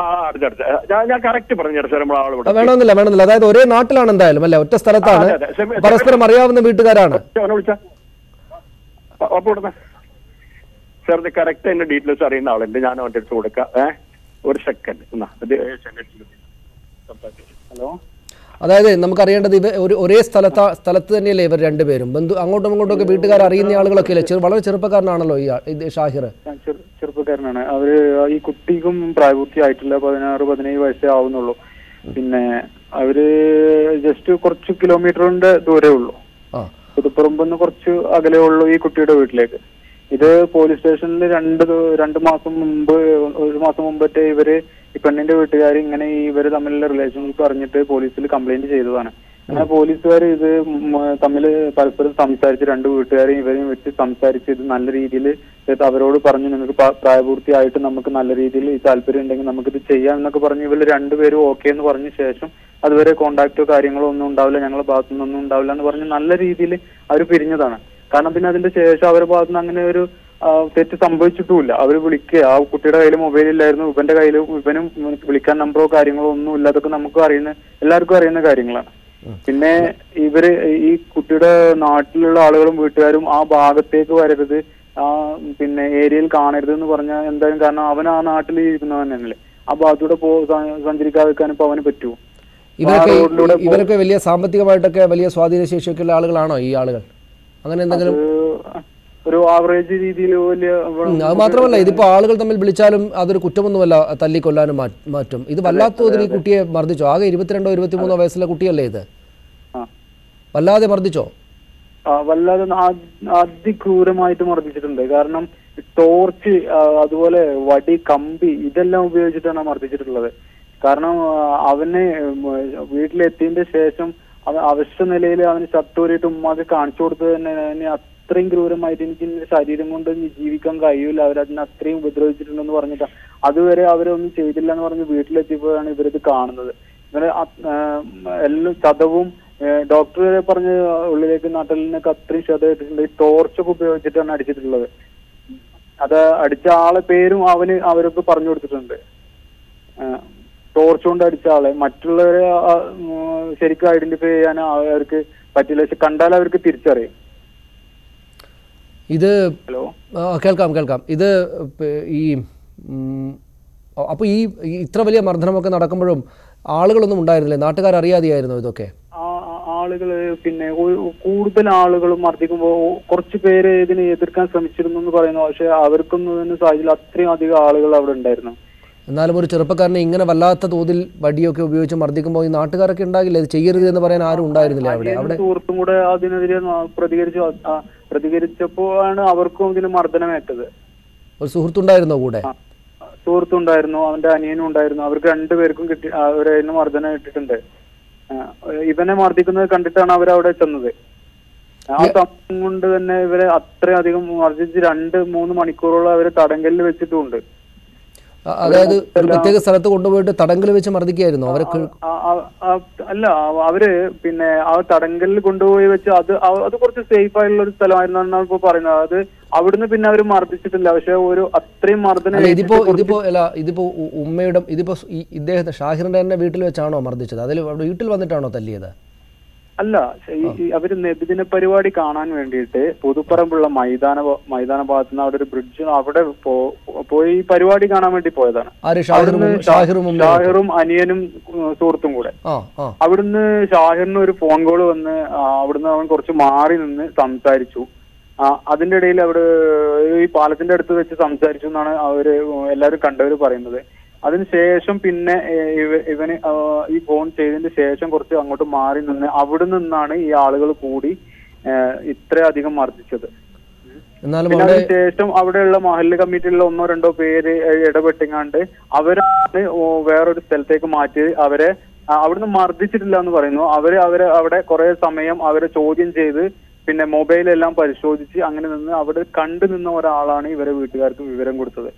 ഞാൻ കറക്റ്റ് പറഞ്ഞു സാർ നമ്മളെ ആ, ആളിവിടെ വേണമെന്നില്ല വേണമെന്നില്ല അതായത് ഒരേ നാട്ടിലാണ് എന്തായാലും അല്ലെ ഒറ്റ സ്ഥലത്താണ് അതെ, അതെ. സെമി- പരസ്പരം അറിയാവുന്ന വീട്ടുകാരാണ് അവനെ വിളിച്ച അപ്പൊ സാർ ഇത് കറക്റ്റ് അതിന്റെ ഡീറ്റെയിൽസ് അറിയുന്ന ആളുണ്ട് ഞാൻ അവന്റെ അടുത്ത് കൊടുക്കാം ഏഹ് ഒരു സെക്കൻഡ് എന്നാ ഇത് ഹലോ അതായത് നമുക്കറിയേണ്ടത് ഇവ ഒരു ഒരേ സ്ഥലത്ത സ്ഥലത്ത് തന്നെയല്ലേ ഇവർ രണ്ടുപേരും ബന്ധു അങ്ങോട്ടും ഇങ്ങോട്ടും ഒക്കെ വീട്ടുകാർ അറിയുന്ന ആളുകളൊക്കെ അല്ലേ ചെറു വളരെ ചെറുപ്പക്കാരനാണല്ലോ ഈ ആ- ഇത് ഷാഹിർ ഞാൻ ചെറു- ചെറുപ്പക്കാരനാണ് അവര് ഈ കുട്ടിക്കും പ്രായപൂർത്തിയായിട്ടില്ല പതിനാറ് പതിനേഴ് വയസ്സേ ആവുന്നുള്ളൂ പിന്നെ അവര് ജസ്റ്റ് കുറച്ച് കിലോമീറ്ററിന്റെ ദൂരേ ഉള്ളൂ ആ പുതുപ്പറമ്പെന്ന് കുറച്ച് അകലേ ഉള്ളൂ ഈ കുട്ടിയുടെ വീട്ടിലേക്ക് ഇത് പോലീസ് സ്റ്റേഷനിൽ രണ്ട് ദി- രണ്ട് മാസം മുമ്പ് ഒരു മാസം മുമ്പത്തെ ഇവര് ഈ പെണ്ണിന്റെ വീട്ടുകാർ ഇങ്ങനെ ഈ ഇവര് തമ്മിലുള്ള റിലേഷൻഷിപ്പ് അറിഞ്ഞിട്ട് പോലീസിൽ കംപ്ലൈന്റ് ചെയ്തതാണ് അങ്ങനെ പോലീസുകാർ ഇത് തമ്മിൽ പരസ്പരം സംസാരിച്ച് രണ്ട് വീട്ടുകാരെയും ഇവരെയും വെച്ച് സംസാരിച്ച് ഇത് നല്ല രീതിയിൽ അവരോട് പറഞ്ഞു നിങ്ങൾക്ക് പ- പ്രായപൂർത്തിയായിട്ട് നമുക്ക് നല്ല രീതിയിൽ ഈ താല്പര്യം ഉണ്ടെങ്കിൽ നമുക്കിത് ചെയ്യാം എന്നൊക്കെ പറഞ്ഞ് ഇവർ രണ്ടുപേരും ഓക്കെ എന്ന് പറഞ്ഞ ശേഷം അതുവരെ കോണ്ടാക്റ്റോ കാര്യങ്ങളോ ഒന്നും ഉണ്ടാവില്ല ഞങ്ങളുടെ ഭാഗത്തു നിന്നൊന്നും ഉണ്ടാവില്ല എന്ന് പറഞ്ഞ് നല്ല രീതിയിൽ അവർ പിരിഞ്ഞതാണ് കാരണം പിന്നെ അതിന്റെ ശേഷം അവരുടെ ഭാഗത്ത് നിന്ന് അങ്ങനെ ഒരു ആ, തെറ്റ് സംഭവിച്ചിട്ടുമില്ല അവർ വിളിക്കുക ആ കുട്ടിയുടെ കയ്യിൽ മൊബൈൽ ഇല്ലായിരുന്നു ഇവന്റെ കയ്യിൽ ഇവനും വിളിക്കാൻ നമ്പറോ കാര്യങ്ങളോ ഒന്നും ഇല്ല അതൊക്കെ നമുക്കും അറിയുന്ന എല്ലാവർക്കും അറിയുന്ന കാര്യങ്ങളാണ് പിന്നെ ഇവര് ഈ കുട്ടിയുടെ നാട്ടിലുള്ള ആളുകളും വീട്ടുകാരും ആ ഭാഗത്തേക്ക് വരരുത് ആ പിന്നെ ഏരിയയിൽ കാണരുത് എന്ന് പറഞ്ഞാൽ എന്തായാലും കാരണം അവൻ ആ നാട്ടിൽ ഇരിക്കുന്നവൻ തന്നെയല്ലേ ആ ഭാഗത്തൂടെ പോ സ- സഞ്ചരിക്കാതിരിക്കാൻ ഇപ്പൊ അവന് പറ്റുമോ ഇവരൊക്കെ ആ റോഡിലൂടെ പോ- ഇവരൊക്കെ വലിയ സാമ്പത്തികമായിട്ടൊക്കെ വലിയ സ്വാധീന ശേഷിയൊക്കെ ഉള്ള ആളുകളാണോ ഈ ആളുകൾ അങ്ങനെ എന്തെങ്കിലും ഒരു- ഒരു ആവറേജ് രീതിയിൽ വലിയ ഉം, അത് മാത്രമല്ല ഇതിപ്പോ ആളുകൾ തമ്മിൽ വിളിച്ചാലും അതൊരു കുറ്റമൊന്നുമല്ല തല്ലിക്കൊല്ലാനും മാ- മാറ്റും ഇത് വല്ലാത്ത തോതിൽ ഈ കുട്ടിയെ മർദ്ദിച്ചോ ആകെ ഇരുപത്തിരണ്ടോ ഇരുപത്തിമൂന്നോ വയസ്സുള്ള കുട്ടിയല്ലേ ഇത് ആ. വല്ലാതെ മർദ്ദിച്ചോ ആ, വല്ലാതെ ആ- അതിക്രൂരമായിട്ട് മർദ്ദിച്ചിട്ടുണ്ട് കാരണം ടോർച്ച് ആ, അതുപോലെ വടി കമ്പി ഇതെല്ലാം ഉപയോഗിച്ചിട്ടാണ് മർദ്ദിച്ചിട്ടുള്ളത് കാരണം ആ, അവന് ഉം, വീട്ടിലെത്തിയതിന്റെ ശേഷം അവൻ അവശ്യ നിലയിൽ അവന് ഷർട്ടൂരിയിട്ട് ഉമ്മാക്ക് കാണിച്ചു കൊടുത്തത് തന്നെ എന്നെ അത്രയും ക്രൂരമായിട്ട് എനിക്ക് എന്റെ ശരീരം കൊണ്ട് ഇനി ജീവിക്കാൻ കഴിയൂല അവരതിനെ അത്രയും ഉപദ്രവിച്ചിട്ടുണ്ടെന്ന് പറഞ്ഞിട്ട് അതുവരെ അവരൊന്നും ചെയ്തില്ല എന്ന് പറഞ്ഞ് വീട്ടിലെത്തിയപ്പോഴാണ് ഇവരിത് കാണുന്നത് ഇവര് അത്, ആ, എല്ലാം ചതവും ഡോക്ടർ പറഞ്ഞ് ഉള്ളിലേക്ക് നട്ടലിനൊക്കെ അത്രയും ക്ഷതമായിട്ടുണ്ട് ഈ ടോർച്ചൊക്കെ ഉപയോഗിച്ചിട്ടാണ് അടിച്ചിട്ടുള്ളത് അത് അടിച്ച ആളെ പേരും അവന് അവരൊക്കെ പറഞ്ഞു കൊടുത്തിട്ടുണ്ട് ടോർച്ച് കൊണ്ട് അടിച്ച ആളെ മറ്റുള്ളവരെ ആ, ഉം, ശരിക്കും ഐഡന്റിഫൈ ചെയ്യാൻ അവർക്ക് പറ്റില്ല പക്ഷെ കണ്ടാൽ അവർക്ക് തിരിച്ചറിയും ഇത് ഹലോ ആ, കേൾക്കാം കേൾക്കാം ഇത് പ- ഈ അപ്പോൾ ഈ ഈ ഇത്ര വലിയ മർദ്ദനമൊക്കെ നടക്കുമ്പോഴും ആളുകളൊന്നും ഉണ്ടായിരുന്നില്ലേ നാട്ടുകാർ അറിയാതെയായിരുന്നു ഇതൊക്കെ ആ- ആ- ആളുകള് പിന്നെ ഒരു- കൂടുതൽ ആളുകളും മർദ്ദിക്കുമ്പോൾ കുറച്ച് പേര് ഇതിനെ എതിർക്കാൻ ശ്രമിച്ചിരുന്നു എന്ന് പറയുന്നു പക്ഷെ അവർക്കൊന്നും ഇതിന് സാധിച്ചില്ല അത്രയും അധികം ആളുകൾ അവിടെ ഉണ്ടായിരുന്നു എന്നാലും ഒരു ചെറുപ്പക്കാരനെ ഇങ്ങനെ വല്ലാത്ത തോതിൽ വടിയൊക്കെ ഉപയോഗിച്ച് മർദ്ദിക്കുമ്പോൾ ഈ നാട്ടുകാരൊക്കെ ഉണ്ടാകില്ല ഇത് ചെയ്യരുത് എന്ന് പറയാൻ ആരും ഉണ്ടായിരുന്നില്ല അവിടെ അനിയനും അവിടെ സുഹൃത്തും കൂടെ അതിനെതിരെ ന- പ്രതികരിച്ചു ആ- ആ, പ്രതികരിച്ചപ്പോഴാണ് അവർക്കും ഇതിന് മർദ്ദനമേറ്റത് ഒരു സുഹൃത്തുണ്ടായിരുന്നോ കൂടെ ആ, സുഹൃത്തുണ്ടായിരുന്നു അവന്റെ അനിയനും ഉണ്ടായിരുന്നു അവർക്ക് രണ്ടുപേർക്കും കിട്ടി അവരായിരുന്നു മർദ്ദനം ഇട്ടിട്ടുണ്ട് ആ, ഇവനെ മർദ്ദിക്കുന്നത് കണ്ടിട്ടാണ് അവർ അവിടെ ചെന്നത് ആ സമയം കൊണ്ട് തന്നെ ഇവരെ അത്രയധികം മർദ്ദിച്ച് രണ്ട് മൂന്ന് മണിക്കൂറോളം അവരെ തടങ്കലിൽ വെച്ചിട്ടുമുണ്ട് ആ, അതായത് ഒരു പ്രത്യേക സ്ഥലത്ത് കൊണ്ടുപോയിട്ട് തടങ്കൽ വെച്ച് മർദ്ദിക്കുകയായിരുന്നു അവരൊക്കെ ആ- ആ- ആ- അല്ല അവ- അവര് പിന്നെ ആ തടങ്കലിൽ കൊണ്ടുപോയി വെച്ച് അത് അവ- അത് കുറച്ച് സേഫ് ആയിട്ടുള്ള ഒരു സ്ഥലമായിരുന്നു എന്നാണ് ഇപ്പൊ പറയുന്നത് അത് അവിടുന്ന് പിന്നെ അവർ മർദ്ദിച്ചിട്ടില്ല പക്ഷെ ഒരു അത്രയും മർദ്ദനം അല്ല ഇതിപ്പോ ഏറ്റിട്ട് ഇതിപ്പോ അല്ല ഇതിപ്പോ ഉ- ഉമ്മയുടെ ഇതിപ്പോ ഈ ഇദ്ദേഹത്തെ ഷാഹിറിന്റെ തന്നെ വീട്ടിൽ വെച്ചാണോ മർദ്ദിച്ചത് അതിൽ അവിടെ വീട്ടിൽ വന്നിട്ടാണോ തല്ലിയത് അല്ല ഈ- ഈ അവര് നബിദിന പരിപാടി കാണാൻ വേണ്ടിയിട്ട് പുതുപ്പറമ്പുള്ള മൈതാന ഭ- മൈതാന ഭാഗത്ത് നിന്ന് അവിടെ ഒരു ബ്രിഡ്ജ് അവിടെ പോ- പോയി ഈ പരിപാടി കാണാൻ വേണ്ടി പോയതാണ് ആര് ഷാഹിറും അവിടുന്ന് ഷാഹിറും ഉമ്മയും? ഷാഹിറും അനിയനും ഉം, സുഹൃത്തും കൂടെ ആ ആ അവിടുന്ന് ഷാഹിറിന് ഒരു ഫോൺ കോൾ വന്ന് ആ, അവിടുന്ന് അവൻ കുറച്ച് മാറി നിന്ന് സംസാരിച്ചു ആ, അതിന്റെ ഇടയിൽ അവിടെ ഈ പാലത്തിന്റെ അടുത്ത് വെച്ച് സംസാരിച്ചു എന്നാണ് അവര് എല്ലാവരും കണ്ടവര് പറയുന്നത് അതിനുശേഷം പിന്നെ ഏ, ഇവ- ഇവന് ആ, ഈ ഫോൺ ചെയ്തതിന് ശേഷം കുറച്ച് അങ്ങോട്ട് മാറി നിന്ന് അവിടെ നിന്നാണ് ഈ ആളുകൾ കൂടി ഏ, ഇത്രയധികം മർദ്ദിച്ചത് എന്നാലും പിന്നെ അവിടെ അതിനുശേഷം അവിടെയുള്ള മഹല്ല് കമ്മിറ്റിയിലുള്ള ഒന്നോ രണ്ടോ പേര് ഇടപെട്ടിങ്ങാണ്ട് അവരാണ് ഓ- വേറൊരു സ്ഥലത്തേക്ക് മാറ്റി അവരെ ആ, അവിടുന്ന് മർദ്ദിച്ചിട്ടില്ല എന്ന് പറയുന്നു അവര് അവരെ അവിടെ കുറെ സമയം അവരെ ചോദ്യം ചെയ്ത് പിന്നെ മൊബൈലെല്ലാം പരിശോധിച്ച് അങ്ങനെ നിന്ന് അവിടെ കണ്ടു നിന്ന ഒരാളാണ് ഇവരെ വീട്ടുകാർക്ക് വിവരം കൊടുത്തത്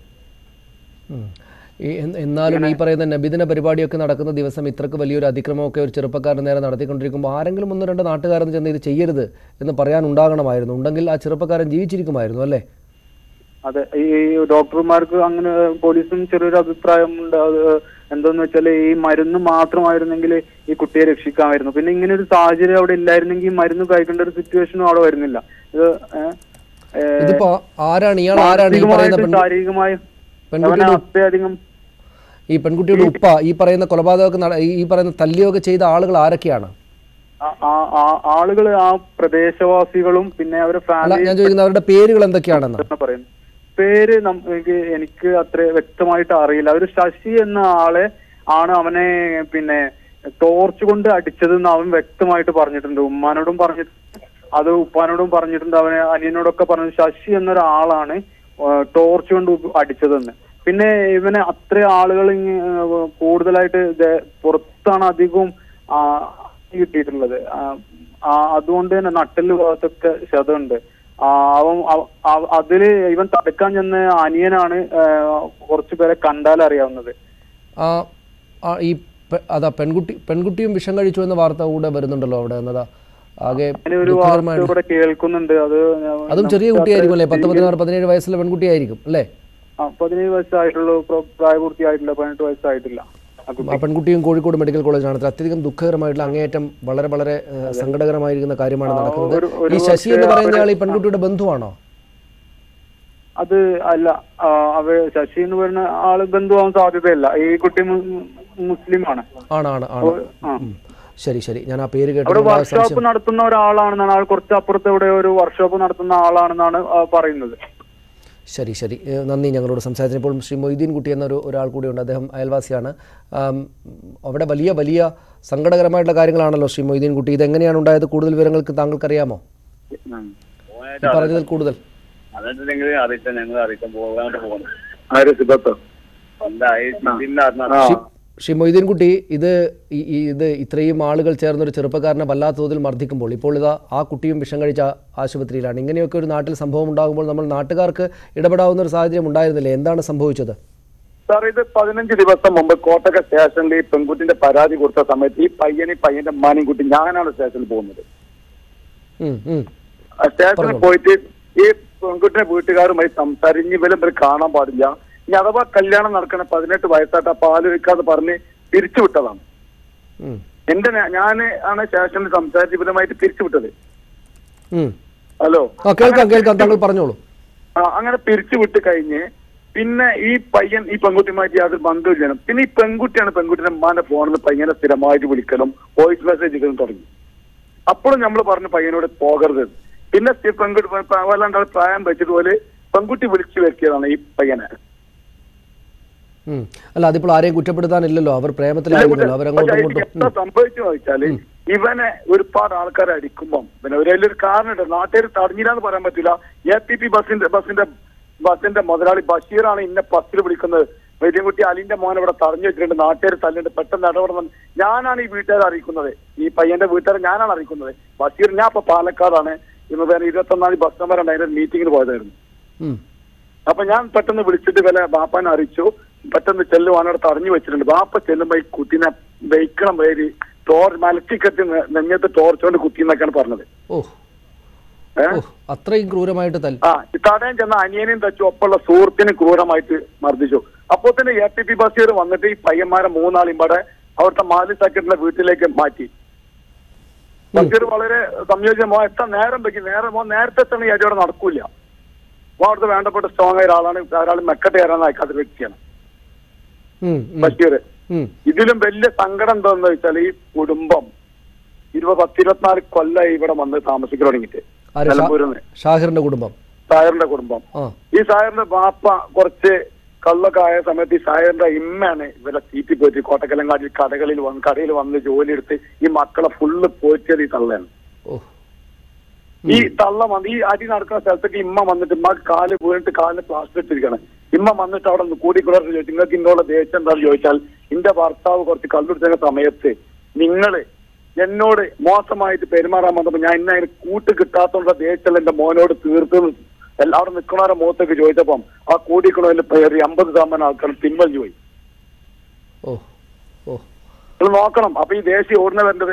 ഉം. ഈ എൻ- എന്നാലും ഈ പറയുന്ന നബിദിന പരിപാടിയൊക്കെ നടക്കുന്ന ദിവസം ഇത്രക്ക് വലിയൊരു അതിക്രമമൊക്കെ ഒരു ചെറുപ്പക്കാരൻ നേരെ നടത്തിക്കൊണ്ടിരിക്കുമ്പോൾ ആരെങ്കിലും ഒന്ന് രണ്ട് നാട്ടുകാരെന്ന് ചെന്ന് ഇത് ചെയ്യരുത് എന്ന് പറയാൻ ഉണ്ടാകണമായിരുന്നു ഉണ്ടെങ്കിൽ ആ ചെറുപ്പക്കാരൻ ജീവിച്ചിരിക്കുമായിരുന്നു അല്ലേ അതെ ഈ ഡോക്ടർമാർക്ക് അങ്ങനെ പോലീസും ചെറിയൊരു അഭിപ്രായമുണ്ട് അത് എന്താന്ന് വെച്ചാൽ ഈ മരുന്ന് മാത്രമായിരുന്നെങ്കിൽ ഈ കുട്ടിയെ രക്ഷിക്കാമായിരുന്നു പിന്നെ ഇങ്ങനെ ഒരു സാഹചര്യം അവിടെ ഇല്ലായിരുന്നെങ്കിൽ ഈ മരുന്ന് കഴിക്കേണ്ട ഒരു സിറ്റുവേഷനും അവിടെ വരുന്നില്ല ഇത് ഏഹ്, ഏഹ്, ഇതിപ്പോ ആരാണ് ഇയാൾ ആരാണ് ഈ പറയുന്ന മാനസികമായിട്ടും പെൺ ശാരീരികമായും അവനെ പെൺകുട്ടിയുടെ അത്രയധികം ഈ പെൺകുട്ടിയുടെ ഉപ്പ ഈ പറയുന്ന കൊലപാതകമൊക്കെ നട- ഈ- ഈ പറയുന്ന തല്ലിയൊക്കെ ചെയ്ത ആളുകൾ ആരൊക്കെയാണ് ആ- ആ- ആ- ആളുകള് ആ പ്രദേശവാസികളും പിന്നെ അവരുടെ അല്ല ഫാമിലി ഞാൻ ചോദിക്കുന്നത് അവരുടെ പേരുകൾ എന്തൊക്കെയാണെന്ന് എന്ന് പറയുന്നു പേര് നമുക്ക് എനിക്ക് അത്ര വ്യക്തമായിട്ട് അറിയില്ല ഒരു ശശി എന്ന ആളെ ആണ് അവനെ പിന്നെ ടോർച്ച് കൊണ്ട് അടിച്ചതെന്ന് അവൻ വ്യക്തമായിട്ട് പറഞ്ഞിട്ടുണ്ട് ഉമ്മാനോടും പറഞ്ഞിട്ടുണ്ട് അത് ഉപ്പാനോടും പറഞ്ഞിട്ടുണ്ട് അവനെ അനിയനോടൊക്കെ പറഞ്ഞു ശശി എന്നൊരാളാണ് ടോർച്ച് കൊണ്ട് ഉപ- അടിച്ചതെന്ന് പിന്നെ ഇവനെ അത്ര ആളുകൾ ഇങ്ങ- ഏഹ് കൂടുതലായിട്ട് ഇത് പുറത്താണ് അധികവും ആ, കിട്ടിയിട്ടുള്ളത് ആ, ആ, അതുകൊണ്ട് തന്നെ നട്ടല് ഭാഗത്തൊക്കെ ക്ഷതമുണ്ട് ആ, അവൻ അവ- അവ- അതില് ഇവൻ തടുക്കാൻ ചെന്ന അനിയനാണ് ആ, കുറച്ച് പേരെ കണ്ടാൽ അറിയാവുന്നത് ആ ആ, ഈ പെ- അതാ പെൺകുട്ടി പെൺകുട്ടിയും വിഷം കഴിച്ചു എന്ന വാർത്ത കൂടെ വരുന്നുണ്ടല്ലോ അവിടെ എന്നതാ ആകെ അങ്ങനെ ഒരു വാർത്ത ദുഃഖകരമായിട്ട് ഇവിടെ കേൾക്കുന്നുണ്ട് അത് അതും ചെറിയ കുട്ടിയായിരിക്കും അല്ലേ പത്ത് പതിനാറ് പതിനേഴ് വയസ്സുള്ള പെൺകുട്ടിയായിരിക്കും അല്ലേ ആ, പതിനേഴ് വയസ്സായിട്ടുള്ള പ്ര- പ്രായപൂർത്തിയായിട്ടില്ല പതിനെട്ട് വയസ്സായിട്ടില്ല ആ കുട്ടി. ആ പെൺകുട്ടിയും കോഴിക്കോട് മെഡിക്കൽ കോളേജിലാണ് ഇത് അത്യധികം ദുഃഖകരമായിട്ടുള്ള അങ്ങേയറ്റം വളരെ വളരെ ഏഹ്, സങ്കടകരമായിരിക്കുന്ന കാര്യമാണ് നടക്കുന്നത് ഒരു- ഒരു ഈ ശശി എന്ന് പക്ഷേ പറയുന്ന ആൾ ഈ പെൺകുട്ടിയുടെ ബന്ധുവാണോ അത് അല്ല ആ, അവ ശശി എന്ന് പറയുന്ന ആള് ബന്ധുവാൻ സാധ്യതയില്ല ഈ കുട്ടി മു- മുസ്ലിമാണ് ആണ് ആണ് ആണ് ആ. ഉം. ശരി ശരി ഞാൻ ആ പേര് അവിടെ കേട്ടപ്പോൾ ആ വർക്ക്ഷോപ്പ് സംശയം നടത്തുന്ന ഒരാളാണെന്നാണ് ആൾ കുറച്ച് അപ്പുറത്ത് ഇവിടെ ഒരു വർക്ക്ഷോപ്പ് നടത്തുന്ന ആളാണെന്നാണ് ആ, പറയുന്നത് ശരി ശരി ഏഹ് നന്ദി ഞങ്ങളോട് സംസാരിച്ചപ്പോൾ ശ്രീ മൊയ്തീൻ കുട്ടി എന്നൊരു ഒരാൾ കൂടിയുണ്ട് അദ്ദേഹം അയൽവാസിയാണ് ആം, അവിടെ വലിയ വലിയ സങ്കടകരമായിട്ടുള്ള കാര്യങ്ങളാണല്ലോ ശ്രീ മൊയ്തീൻ കുട്ടി ഇതെങ്ങനെയാണ് ഉണ്ടായത് കൂടുതൽ വിവരങ്ങൾക്ക് താങ്കൾക്കറിയാമോ ഈ പറഞ്ഞതിൽ കൂടുതൽ എന്നിട്ടുണ്ടെങ്കിൽ അറിയിച്ച ഞങ്ങൾ അറിയിക്കാൻ പോകാണ്ട് പോകുന്നു ആര് സിബത്തോ എന്തായി പിന്നെ ശ്രീ- ശ്രീ മൊയ്തീൻ കുട്ടി ഇത് ഈ- ഈ ഇത് ഇത്രയും ആളുകൾ ചേർന്നൊരു ചെറുപ്പക്കാരനെ വല്ലാത്ത തോതിൽ മർദ്ദിക്കുമ്പോൾ ഇപ്പോൾ ഇതാ ആ കുട്ടിയും വിഷം കഴിച്ച ആശുപത്രിയിലാണ് ഇങ്ങനെയൊക്കെ ഒരു നാട്ടിൽ സംഭവം ഉണ്ടാകുമ്പോൾ നമ്മൾ നാട്ടുകാർക്ക് ഇടപെടാവുന്ന ഒരു സാഹചര്യം ഉണ്ടായിരുന്നില്ലേ എന്താണ് സംഭവിച്ചത് സാർ ഇത് പതിനഞ്ച് ദിവസം മുമ്പ് കോട്ടക സ്റ്റേഷനിൽ ഈ പെൺകുട്ടിന്റെ പരാതി കൊടുത്ത സമയത്ത് ഈ പയ്യനെ പയ്യന്റെ ഉമ്മാനെയും കുട്ടി ഞാനാണ് സ്റ്റേഷനിൽ പോകുന്നത് ഉം, ഉം. ആ സ്റ്റേഷനിൽ പോയിട്ട് ഈ പെൺകുട്ടിയുടെ വീട്ടുകാരുമായി സംസാരിച്ച് ഇവരും ഇവർ കാണാൻ പാടില്ല ഇനി അഥവാ കല്യാണം നടക്കണ പതിനെട്ട് വയസ്സായിട്ട് അപ്പൊ ആലോചിക്കാന്ന് പറഞ്ഞ് പിരിച്ചു വിട്ടതാണ് ഉം, എന്റെ ഞാൻ ആണ് സ്റ്റേഷനിൽ സംസാരിച്ച് ഇവരുമായിട്ട് പിരിച്ചു വിട്ടത് ഉം. ഹലോ ആ കേൾക്കാം കേൾക്കാം താങ്കൾ പറഞ്ഞോളൂ ആ, അങ്ങനെ പിരിച്ചു വിട്ട് കഴിഞ്ഞ് പിന്നെ ഈ പയ്യൻ ഈ പെൺകുട്ടിയുമായിട്ട് യാതൊരു ബന്ധമില്ല പിന്നെ ഈ പെൺകുട്ടിയാണ് പെൺകുട്ടിയുടെ ഉമ്മാന്റെ ഫോണിൽ നിന്ന് പയ്യനെ സ്ഥിരമായിട്ട് വിളിക്കലും വോയിസ് മെസ്സേജ് ഇടുന്നു തുടങ്ങി അപ്പോഴും നമ്മൾ പറഞ്ഞു പയ്യനോട് പോകരുത് പിന്നെ ഈ പെൺകുട്ടി പ- വല്ലാണ്ട് ആൾ പ്രായം വെച്ചിട്ട് പോലെ പെൺകുട്ടി വിളിച്ചു വരുത്തിയതാണ് ഈ പയ്യനെ ഉം. അല്ല അതിപ്പോൾ ആരെയും കുറ്റപ്പെടുത്താനില്ലല്ലോ അവർ പ്രേമത്തിലായിരുന്നല്ലോ അവരങ്ങോട്ടും പക്ഷേ എനിക്ക് ഇങ്ങോട്ടും എന്താ സംഭവിച്ചു വെച്ചാല് ഇവനെ ഒരുപാട് ആൾക്കാരെ അടിക്കുമ്പം പിന്നെ ഒരു വലിയൊരു കാരണമുണ്ട് നാട്ടുകാർ തടഞ്ഞില്ലാന്ന് പറയാൻ പറ്റില്ല എ പി പി ബസിന്റെ ബസിന്റെ ബസിന്റെ മുതലാളി ബഷീറാണ് ഇന്നെ ബസ്സിൽ വിളിക്കുന്നത് വെടിയൻകുട്ടി അലിന്റെ മോൻ ഇവിടെ തടഞ്ഞു വെച്ചിട്ടുണ്ട് നാട്ടുകാർ തല്ലിണ്ട് പെട്ടെന്ന് ഇടപെടണം ഞാനാണ് ഈ വീട്ടുകാരെ അറിയിക്കുന്നത് ഈ പയ്യന്റെ വീട്ടുകാരെ ഞാനാണ് അറിയിക്കുന്നത് ബഷീർ ഞാൻ ഇപ്പൊ പാലക്കാടാണ് ഇന്ന് വേറെ ഇരുപത്തി ഒന്നാം തീയതി ബസ് നമ്പർ അതിന്റെ മീറ്റിംഗിന് പോയതായിരുന്നു ഉം. അപ്പൊ ഞാൻ പെട്ടെന്ന് വിളിച്ചിട്ട് വില ബാപ്പാനെ അറിയിച്ചു പെട്ടെന്ന് ചെല്ലുവാൻ അവിടെ തടഞ്ഞു വെച്ചിട്ടുണ്ട് ബാപ്പ ചെല്ലുമ്പോ ഈ കുട്ടീനെ വെയ്ക്കണം പേര് ടോർ മലത്തിക്കെട്ടി നെ- നെഞ്ഞത്ത് ടോർച്ചുകൊണ്ട് കുത്തി എന്നൊക്കെയാണ് പറഞ്ഞത് ഓ ഏ? ഓ അത്രയും ക്രൂരമായിട്ട് തല്ലി ആ ഈ തടയാൻ ചെന്ന അനിയനെയും തച്ചു ഒപ്പമുള്ള സുഹൃത്തിനെ ക്രൂരമായിട്ട് മർദ്ദിച്ചു അപ്പോ തന്നെ എ പി പി ബഷീർ വന്നിട്ട് ഈ പയ്യന്മാരെ മൂന്നാളും ഇവിടെ അവിടുത്തെ മാലി സെക്രട്ടറിയുടെ വീട്ടിലേക്ക് മാറ്റി ബഷീർ വളരെ സംയോജനമോ എത്ര നേരം വെക്കും നേരം മോ നേരത്തെ തന്നെ ഈ അടിയോടെ നടക്കൂല അപ്പൊ അവിടുത്തെ വേണ്ടപ്പെട്ട സ്ട്രോങ് ആയ ഒരാളാണ് ധാരാളം മെക്കട്ട് കയറാൻ അയക്കാത്ത വ്യക്തിയാണ് ഉം, ഉം, ബഷീർ ഉം. ഇതിലും വലിയ സങ്കടം എന്താന്ന് വെച്ചാൽ ഈ കുടുംബം ഇരുപത് പത്തിരുപത്തിനാല് കൊല്ലമായി ഇവിടെ വന്ന് താമസിക്കാൻ തുടങ്ങിയിട്ട് ആര് ഷാ- നിലമ്പൂരിന്ന് ഷാഹിറിന്റെ കുടുംബം സായറിന്റെ കുടുംബം ആ ഈ സായറിന്റെ ബാപ്പ കുറച്ച് കള്ളൊക്കെ ആയ സമയത്ത് ഈ സായറിന്റെ ഇമ്മയാണ് ഇവരെ തീറ്റി പോയിട്ട് കോട്ടക്കലങ്ങാടി കടകളിൽ വന്ന് കടയിൽ വന്ന് ജോലി എടുത്ത് ഈ മക്കളെ ഫുള്ള് പോറ്റിയത് ഈ തള്ളയാണ് ഓ ഈ തള്ള വന്ന് ഈ അടി നടക്കുന്ന സ്ഥലത്തേക്ക് ഇമ്മ വന്നിട്ട് ഇമ്മ കാല് വീണിട്ട് കാലിന് പ്ലാസ്റ്റർ ഇട്ടിരിക്കുകയാണ് ഇമ്മ വന്നിട്ട് അവിടെ നിന്ന് കൂടി കൂടെ ചോദിച്ചു നിങ്ങൾക്ക് ഇന്നോളം ദേഷ്യം എന്താണെന്ന് ചോദിച്ചാൽ എന്റെ ഭർത്താവ് കുറച്ച് കള്ളുടിച്ച സമയത്ത് നിങ്ങള് എന്നോട് മോശമായിട്ട് പെരുമാറാൻ വന്നപ്പോ ഞാൻ ഇന്ന അതിന് കൂട്ട് കിട്ടാത്തോണ്ട ദേഷ്യം എന്റെ മോനോട് തീർത്ത് എല്ലാവരും നിൽക്കണവരെ മുഖത്തേക്ക് ചോദിച്ചപ്പം ആ കൂടിക്കണതിൽ പേര് അമ്പത് ശതമാനം ആൾക്കാർ പിൻവലിഞ്ഞു പോയി ഓ ഓ നിങ്ങൾ നോക്കണം അപ്പൊ ഈ ദേഷ്യം ഓടുന്ന വരേണ്ടത്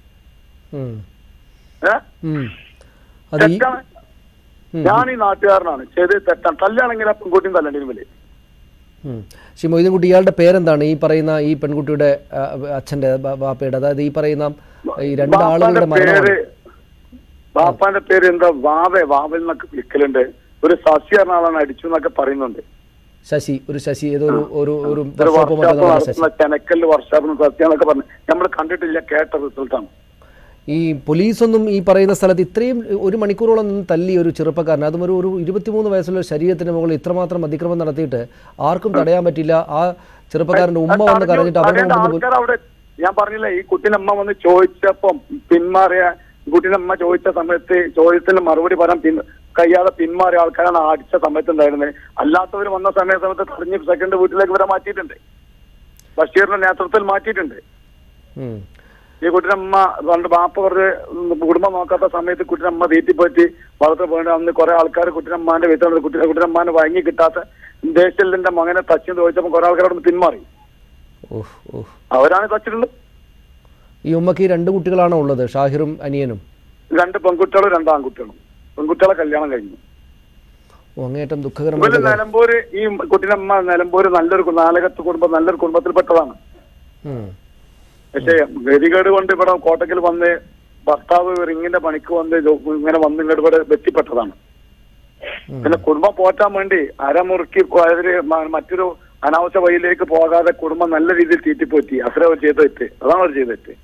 ഉം, ഏഹ് ഉം. അത് ഈ തെറ്റാണ് ഞാൻ ഈ നാട്ടുകാരനാണ് ചെയ്ത് തെറ്റാണ് കല്യാണെങ്കിൽ ആ പെൺകുട്ടിയും തല്ലേണ്ടി വരും ഉം. ശ്രീ മൊയ്തീൻകുട്ടി ഇയാളുടെ പേരെന്താണ് ഈ പറയുന്ന ഈ പെൺകുട്ടിയുടെ ആ, അച്ഛന്റെ ബ- ബാപ്പയുടെ അതായത് ഈ പറയുന്ന ഈ രണ്ട് ആളുകളുടെ ബാപ്പാന്റെ പേര് മരണമാണ് ബാപ്പാന്റെ പേര് എന്താ വാവെ വാവൽ എന്നൊക്കെ വിളിക്കലുണ്ട് ഒരു സസ്യ എന്ന ആളാണ് അടിച്ചു എന്നൊക്കെ പറയുന്നുണ്ട് ശശി ഒരു ശശി ഏതോ ഒരു ഒരു ഒരു ഒരു വർഷോപ്പ് വർഷാപ്പ് മറ്റോ ശശി നടത്തുന്ന ചെനക്കല് വർഷാപ്പ് സസ്യ എന്നൊക്കെ പറഞ്ഞു നമ്മൾ കണ്ടിട്ടില്ല കേട്ട റിസൾട്ടാണ് ഈ പോലീസൊന്നും ഈ പറയുന്ന സ്ഥലത്ത് ഇത്രയും ഒരു മണിക്കൂറോളം നിന്ന് തല്ലി ഒരു ചെറുപ്പക്കാരൻ അതും ഒരു ഒരു ഇരുപത്തിമൂന്ന് വയസ്സുള്ള ഒരു ശരീരത്തിന് മുകളിൽ ഇത്രമാത്രം അതിക്രമം നടത്തിയിട്ട് ആർക്കും തടയാൻ പറ്റില്ല ആ ചെറുപ്പക്കാരന്റെ ഉമ്മ വന്ന് കരഞ്ഞിട്ട് അവരുടെ അറിയേണ്ട മുമ്പിൽ പോയി- ആൾക്കാർ അവിടെ ഞാൻ പറഞ്ഞില്ല ഈ കുട്ടീനെ അമ്മ വന്ന് ചോദിച്ചപ്പം പിന്മാറിയ കുട്ടീനെ അമ്മ ചോദിച്ച സമയത്ത് ചോദ്യത്തിന് മറുപടി പറയാൻ പിൻ കഴിയാതെ പിന്മാറിയ ആൾക്കാരാണ് ആ അടിച്ച സമയത്ത് ഉണ്ടായിരുന്നത് അല്ലാത്തവർ വന്ന സമയ സമയത്ത് തടഞ്ഞ് സെക്കൻഡ് വീട്ടിലേക്ക് വരെ മാറ്റിയിട്ടുണ്ട് ബഷീറിന്റെ നേതൃത്വത്തിൽ മാറ്റിയിട്ടുണ്ട് ഉം. ഈ കുട്ടിനമ്മ പണ്ട് ബാപ്പ പറഞ്ഞ് കുടുംബം നോക്കാത്ത സമയത്ത് കുട്ടിനമ്മ വീട്ടിൽ പോയിട്ട് വളർത്ത പോയിട്ട് അന്ന് കുറെ ആൾക്കാർ കുട്ടിനമ്മാന്റെ വീട്ടിൽ കുട്ടി കുട്ടിനമ്മാനെ വാങ്ങി കിട്ടാത്ത ദേശലിന്റെ മകനെ തച്ചു ചോദിച്ചപ്പോൾ കുറെ ആൾക്കാരോട് പിന്മാറി ഓഹ് ഓഹ് അവരാണ് തച്ചിട്ടുള്ളത് ഈ ഉമ്മക്ക് ഈ രണ്ട് കുട്ടികളാണോ ഉള്ളത് ഷാഹിറും അനിയനും രണ്ട് പെൺകുട്ടികളും രണ്ട് ആൺകുട്ടികളും പെൺകുട്ടികളെ കല്യാണം കഴിഞ്ഞു ഓ, അങ്ങേയറ്റം ഇവര് ദുഃഖകരമായിട്ട് നിലമ്പൂര് ഈ കുട്ടിനമ്മ നിലമ്പൂര് നല്ലൊരു കു- നാലകത്ത് കുടുംബം നല്ലൊരു കുടുംബത്തിൽപ്പെട്ടതാണ് ഉം. പക്ഷേ ഗതികേട് കൊണ്ട് ഇവിടെ കോട്ടക്കൽ വന്ന് ഭർത്താവ് റിങ്ങിന്റെ പണിക്ക് വന്ന് ജോ- ഇങ്ങനെ വന്ന് ഇങ്ങോട്ട് ഇവിടെ വെത്തിപ്പെട്ടതാണ് പിന്നെ കുടുംബം പോറ്റാൻ വേണ്ടി അരമുറുക്കി അവര് മ- മറ്റൊരു അനാവശ്യ വഴിയിലേക്ക് പോകാതെ കുടുംബം നല്ല രീതിയിൽ തീറ്റിപ്പോറ്റി അത്ര അവർ ചെയ്ത തെറ്റ് അതാണ് അവർ ചെയ്ത തെറ്റ്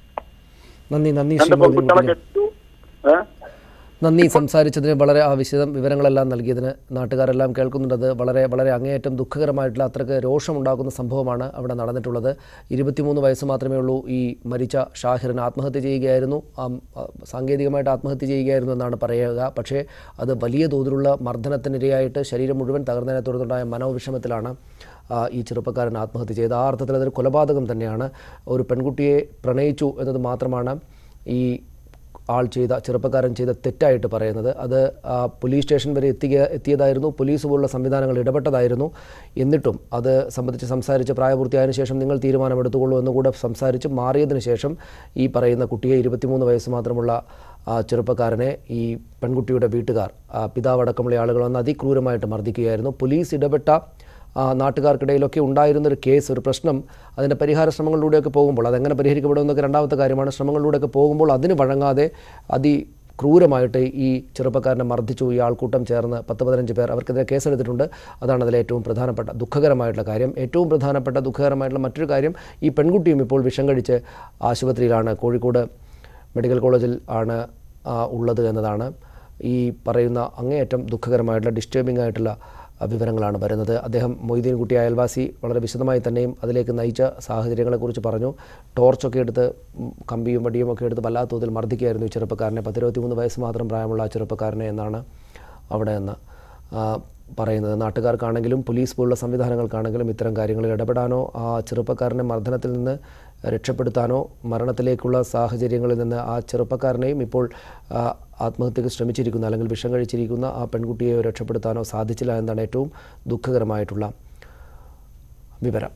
നന്ദി നന്ദി രണ്ട് ശ്രീ പെൺകുട്ടികളെ മോദിൻ കെട്ടു ഏഹ് നന്ദി സംസാരിച്ചതിന് വളരെ ആ വിശദം വിവരങ്ങളെല്ലാം നൽകിയതിന് നാട്ടുകാരെല്ലാം കേൾക്കുന്നുണ്ട് അത് വളരെ വളരെ അങ്ങേയറ്റം ദുഃഖകരമായിട്ടുള്ള അത്രയ്ക്ക് രോഷമുണ്ടാക്കുന്ന സംഭവമാണ് അവിടെ നടന്നിട്ടുള്ളത് ഇരുപത്തിമൂന്ന് വയസ്സ് മാത്രമേ ഉള്ളൂ ഈ മരിച്ച ഷാഹിറിന് ആത്മഹത്യ ചെയ്യുകയായിരുന്നു ആ, ആ, സാങ്കേതികമായിട്ട് ആത്മഹത്യ ചെയ്യുകയായിരുന്നു എന്നാണ് പറയുക പക്ഷേ അത് വലിയ തോതിലുള്ള മർദ്ദനത്തിനിരയായിട്ട് ശരീരം മുഴുവൻ തകർന്നതിനെ തുടർന്നുണ്ടായ മനോവിഷമത്തിലാണ് ആ, ഈ ചെറുപ്പക്കാരൻ ആത്മഹത്യ ചെയ്തത് ആ അർത്ഥത്തിൽ അതൊരു കൊലപാതകം തന്നെയാണ് ഒരു പെൺകുട്ടിയെ പ്രണയിച്ചു എന്നത് മാത്രമാണ് ഈ ആൾ ചെയ്ത ചെറുപ്പക്കാരൻ ചെയ്ത തെറ്റായിട്ട് പറയുന്നത് അത് ആ, പോലീസ് സ്റ്റേഷൻ വരെ എത്തിയ എത്തിയതായിരുന്നു പോലീസ് പോലുള്ള സംവിധാനങ്ങൾ ഇടപെട്ടതായിരുന്നു എന്നിട്ടും അത് സംബന്ധിച്ച് സംസാരിച്ച് പ്രായപൂർത്തിയായതിനു ശേഷം നിങ്ങൾ തീരുമാനമെടുത്തുകൊള്ളൂ എന്നുകൂടെ സംസാരിച്ച് മാറിയതിനു ശേഷം ഈ പറയുന്ന കുട്ടിയെ ഇരുപത്തിമൂന്ന് വയസ്സ് മാത്രമുള്ള ആ ചെറുപ്പക്കാരനെ ഈ പെൺകുട്ടിയുടെ വീട്ടുകാർ ആ, പിതാവടക്കമുള്ള ആളുകൾ വന്ന് അതിക്രൂരമായിട്ട് മർദ്ദിക്കുകയായിരുന്നു പോലീസ് ഇടപെട്ട ആ, നാട്ടുകാർക്കിടയിലൊക്കെ ഉണ്ടായിരുന്നൊരു കേസ് ഒരു പ്രശ്നം അതിൻ്റെ പരിഹാര ശ്രമങ്ങളിലൂടെയൊക്കെ പോകുമ്പോൾ അതെങ്ങനെ പരിഹരിക്കപ്പെടുമെന്നൊക്കെ രണ്ടാമത്തെ കാര്യമാണ് ശ്രമങ്ങളിലൂടെയൊക്കെ പോകുമ്പോൾ അതിന് വഴങ്ങാതെ അതി ക്രൂരമായിട്ട് ഈ ചെറുപ്പക്കാരനെ മർദ്ദിച്ചു ഈ ആൾക്കൂട്ടം ചേർന്ന് പത്ത് പതിനഞ്ച് പേർ അവർക്കെതിരെ കേസെടുത്തിട്ടുണ്ട് അതാണ് അതിലെ ഏറ്റവും പ്രധാനപ്പെട്ട ദുഃഖകരമായിട്ടുള്ള കാര്യം ഏറ്റവും പ്രധാനപ്പെട്ട ദുഃഖകരമായിട്ടുള്ള മറ്റൊരു കാര്യം ഈ പെൺകുട്ടിയും ഇപ്പോൾ വിഷം കഴിച്ച് ആശുപത്രിയിലാണ് കോഴിക്കോട് മെഡിക്കൽ കോളേജിൽ ആണ് ആ, ഉള്ളത് എന്നതാണ് ഈ പറയുന്ന അങ്ങേയറ്റം ദുഃഖകരമായിട്ടുള്ള ഡിസ്റ്റർബിംഗ് ആയിട്ടുള്ള ആ, വിവരങ്ങളാണ് വരുന്നത് അദ്ദേഹം മൊയ്തീൻ കുട്ടി അയൽവാസി വളരെ വിശദമായി തന്നെയും അതിലേക്ക് നയിച്ച സാഹചര്യങ്ങളെക്കുറിച്ച് പറഞ്ഞു ടോർച്ചൊക്കെ എടുത്ത് ഉം, കമ്പിയും വടിയും ഒക്കെ എടുത്ത് വല്ലാത്ത തോതിൽ മർദ്ദിക്കുകയായിരുന്നു ഈ ചെറുപ്പക്കാരനെ പത്തിരുപത്തിമൂന്ന് വയസ്സ് മാത്രം പ്രായമുള്ള ആ ചെറുപ്പക്കാരനെ എന്നാണ് അവിടെ നിന്ന് ആ, പറയുന്നത് നാട്ടുകാർക്കാണെങ്കിലും പോലീസ് പോലുള്ള സംവിധാനങ്ങൾക്കാണെങ്കിലും ഇത്തരം കാര്യങ്ങളിൽ ഇടപെടാനോ ആ ചെറുപ്പക്കാരനെ മർദ്ദനത്തിൽ നിന്ന് രക്ഷപ്പെടുത്താനോ മരണത്തിലേക്കുള്ള സാഹചര്യങ്ങളിൽ നിന്ന് ആ ചെറുപ്പക്കാരനെയും ഇപ്പോൾ ആ, ആത്മഹത്യക്ക് ശ്രമിച്ചിരിക്കുന്ന അല്ലെങ്കിൽ വിഷം കഴിച്ചിരിക്കുന്ന ആ പെൺകുട്ടിയെ രക്ഷപ്പെടുത്താനോ സാധിച്ചില്ല എന്നതാണ് ഏറ്റവും ദുഃഖകരമായിട്ടുള്ള വിവരം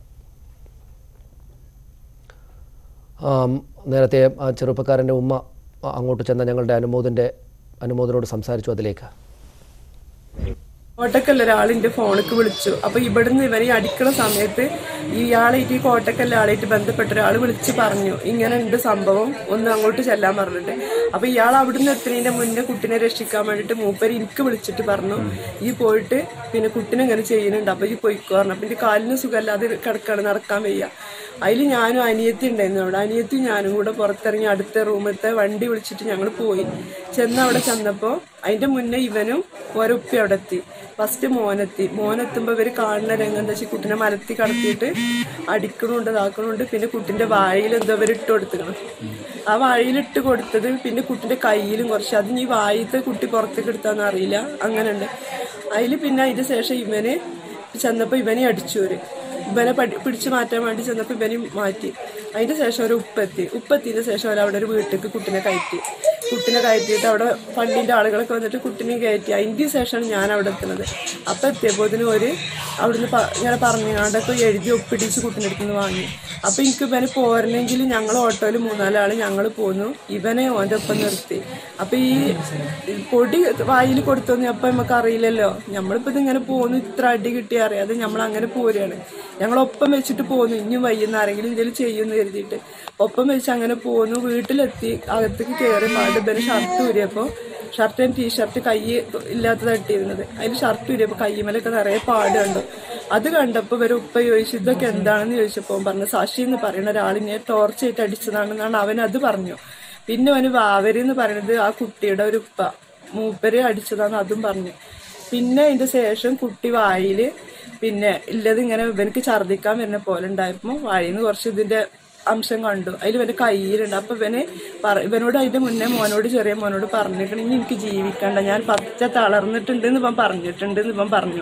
ആം, നേരത്തെ ആ ചെറുപ്പക്കാരൻ്റെ ഉമ്മ ആ, അങ്ങോട്ട് ചെന്ന ഞങ്ങളുടെ അനുമോദിൻ്റെ അനുമോദനോട് സംസാരിച്ചു അതിലേക്ക് കോട്ടക്കല്ല ഒരാളിന്റെ ഫോണിക്ക് വിളിച്ചു അപ്പൊ ഇവിടുന്ന് ഇവരെ അടിക്കണ സമയത്ത് ഇയാളായിട്ട് ഈ കോട്ടക്കല്ല ആളായിട്ട് ബന്ധപ്പെട്ട ഒരാൾ വിളിച്ച് പറഞ്ഞു ഇങ്ങനെ ഉണ്ട് സംഭവം ഒന്ന് അങ്ങോട്ട് ചെല്ലാൻ പറഞ്ഞിട്ട് അപ്പൊ ഇയാൾ അവിടുന്ന് എത്തുന്നതിന്റെ മുന്നേ കുട്ടിനെ രക്ഷിക്കാൻ വേണ്ടിട്ട് മൂപ്പര് എനിക്ക് വിളിച്ചിട്ട് പറഞ്ഞു ഈ പോയിട്ട് പിന്നെ കുട്ടിനെ ഇങ്ങനെ ചെയ്യുന്നുണ്ട് അപ്പൊ ഈ പോയിക്കോ പറഞ്ഞു അപ്പൊ എന്റെ കാലിന് സുഖമല്ലാതെ കിടക്കാണ് നടക്കാൻ വയ്യ അതിൽ ഞാനും അനിയത്തി ഉണ്ടായിരുന്നു അവിടെ അനിയത്തി ഞാനും കൂടെ പുറത്തിറങ്ങി അടുത്ത റൂമിലത്തെ വണ്ടി വിളിച്ചിട്ട് ഞങ്ങൾ പോയി ചെന്ന് അവിടെ ചെന്നപ്പോ അതിന്റെ മുന്നേ ഇവനും ഒരൊപ്പി അവിടെ എത്തി ഫസ്റ്റ് മോനെത്തി മോനെത്തുമ്പോ ഇവര് കാണുന്ന രംഗം എന്താ വെച്ചാൽ കുട്ടിനെ മലത്തി കടത്തിയിട്ട് അടിക്കണുണ്ട് ഇതാക്കണുണ്ട് പിന്നെ കുട്ടിന്റെ വായിൽ എന്തോ ഇവർ ഇട്ട് കൊടുത്തുക്കണം ആ വായിലിട്ട് കൊടുത്തത് പിന്നെ കുട്ടിന്റെ കയ്യിലും കുറച്ച് അത് ഈ വായിത്തെ കുട്ടി പുറത്തേക്ക് എടുത്താന്ന് അറിയില്ല അങ്ങനെ ഉണ്ട് അതിൽ പിന്നെ അതിന് ശേഷം ഇവന് ചെന്നപ്പോ ഇവനെ അടിച്ചോര് ഇവനെ പഠി- പിടിച്ചു മാറ്റാൻ വേണ്ടി ചെന്നപ്പോ ഇവനെ മാറ്റി അതിന്റെ ശേഷം ഒരു ഉപ്പെത്തി ഉപ്പെത്തിയതിന് ശേഷം അവർ അവിടെ ഒരു വീട്ടിലേക്ക് കുട്ടിനെ കയറ്റി കുട്ടിനെ കയറ്റിയിട്ട് അവിടെ പള്ളിന്റെ ആളുകളൊക്കെ വന്നിട്ട് കുട്ടിനെ കയറ്റി അതിന്റെ ശേഷമാണ് ഞാൻ അവിടെ എത്തുന്നത് അപ്പൊ എത്തിയപ്പോതിന് ഒരു അവിടുന്ന് പ- ഇങ്ങനെ പറഞ്ഞാണ്ടൊക്കെ എഴുതി ഒപ്പിടിച്ച് കുട്ടിൻ്റെ അടുത്ത് നിന്ന് വാങ്ങി അപ്പൊ എനിക്ക് ഇവന് പോരണമെങ്കിൽ ഞങ്ങൾ ഓട്ടോയിൽ മൂന്നാലാള് ഞങ്ങൾ പോന്നു ഇവനെ ഓൻ്റെ ഒപ്പം നിർത്തി അപ്പൊ ഈ പൊടി വായിൽ കൊടുത്തൊന്നും അപ്പൊ നമുക്ക് അറിയില്ലല്ലോ നമ്മളിപ്പോ ഇതിങ്ങനെ പോന്നു ഇത്ര അടി കിട്ടി അറിയാതെ നമ്മൾ അങ്ങനെ പോരുകയാണ് ഞങ്ങൾ ഒപ്പം വെച്ചിട്ട് പോന്നു ഇനിയും വയ്യുന്ന ആരെങ്കിലും എന്തെങ്കിലും ചെയ്യുമെന്ന് കരുതിയിട്ട് ഒപ്പം വെച്ച് അങ്ങനെ പോന്നു വീട്ടിലെത്തി അകത്തേക്ക് കയറി പാട് ഇവന് ഷർട്ട് ഊരിയപ്പോ ഷർട്ട് ആൻഡ് ടീഷർട്ട് കൈ ഇല്ലാത്ത തട്ടിയിരുന്നത് അതിൽ ഷർട്ട് ഊരിയപ്പോ കൈമലൊക്കെ നിറയെ പാട് കണ്ടു അത് കണ്ടപ്പോ ഇവര് ഉപ്പ ചോദിച്ചു ഇതൊക്കെ എന്താണെന്ന് ചോദിച്ചപ്പോ അവൻ പറഞ്ഞു സാക്ഷി എന്ന് പറയുന്ന ഒരാളിനെ ടോർച്ചായിട്ട് അടിച്ചതാണെന്നാണ് അവൻ അത് പറഞ്ഞു പിന്നെ അവന് വാവരി എന്ന് പറയുന്നത് ആ കുട്ടിയുടെ ഒരു ഉപ്പ മൂപ്പര് അടിച്ചതാന്ന് അതും പറഞ്ഞു പിന്നെ അതിന്റെ ശേഷം കുട്ടി വായില് പിന്നെ ഇല്ലത് ഇങ്ങനെ ഇവനക്ക് ഛർദിക്കാൻ വരുന്ന പോലെ ഉണ്ടായപ്പോ വായിന്ന് കുറച്ച് ഇതിന്റെ അംശം കണ്ടു അതിൽ ഇവന്റെ കയ്യിലുണ്ട് അപ്പൊ ഇവന് പറ- ഇവനോട് അതിന്റെ മുന്നേ മോനോട് ചെറിയ മോനോട് പറഞ്ഞിട്ടുണ്ട് ഇനി എനിക്ക് ജീവിക്കണ്ട ഞാൻ പച്ച തളർന്നിട്ടുണ്ട് എന്ന് ഇവൻ പറഞ്ഞിട്ടുണ്ട് എന്ന് ഇവൻ പറഞ്ഞു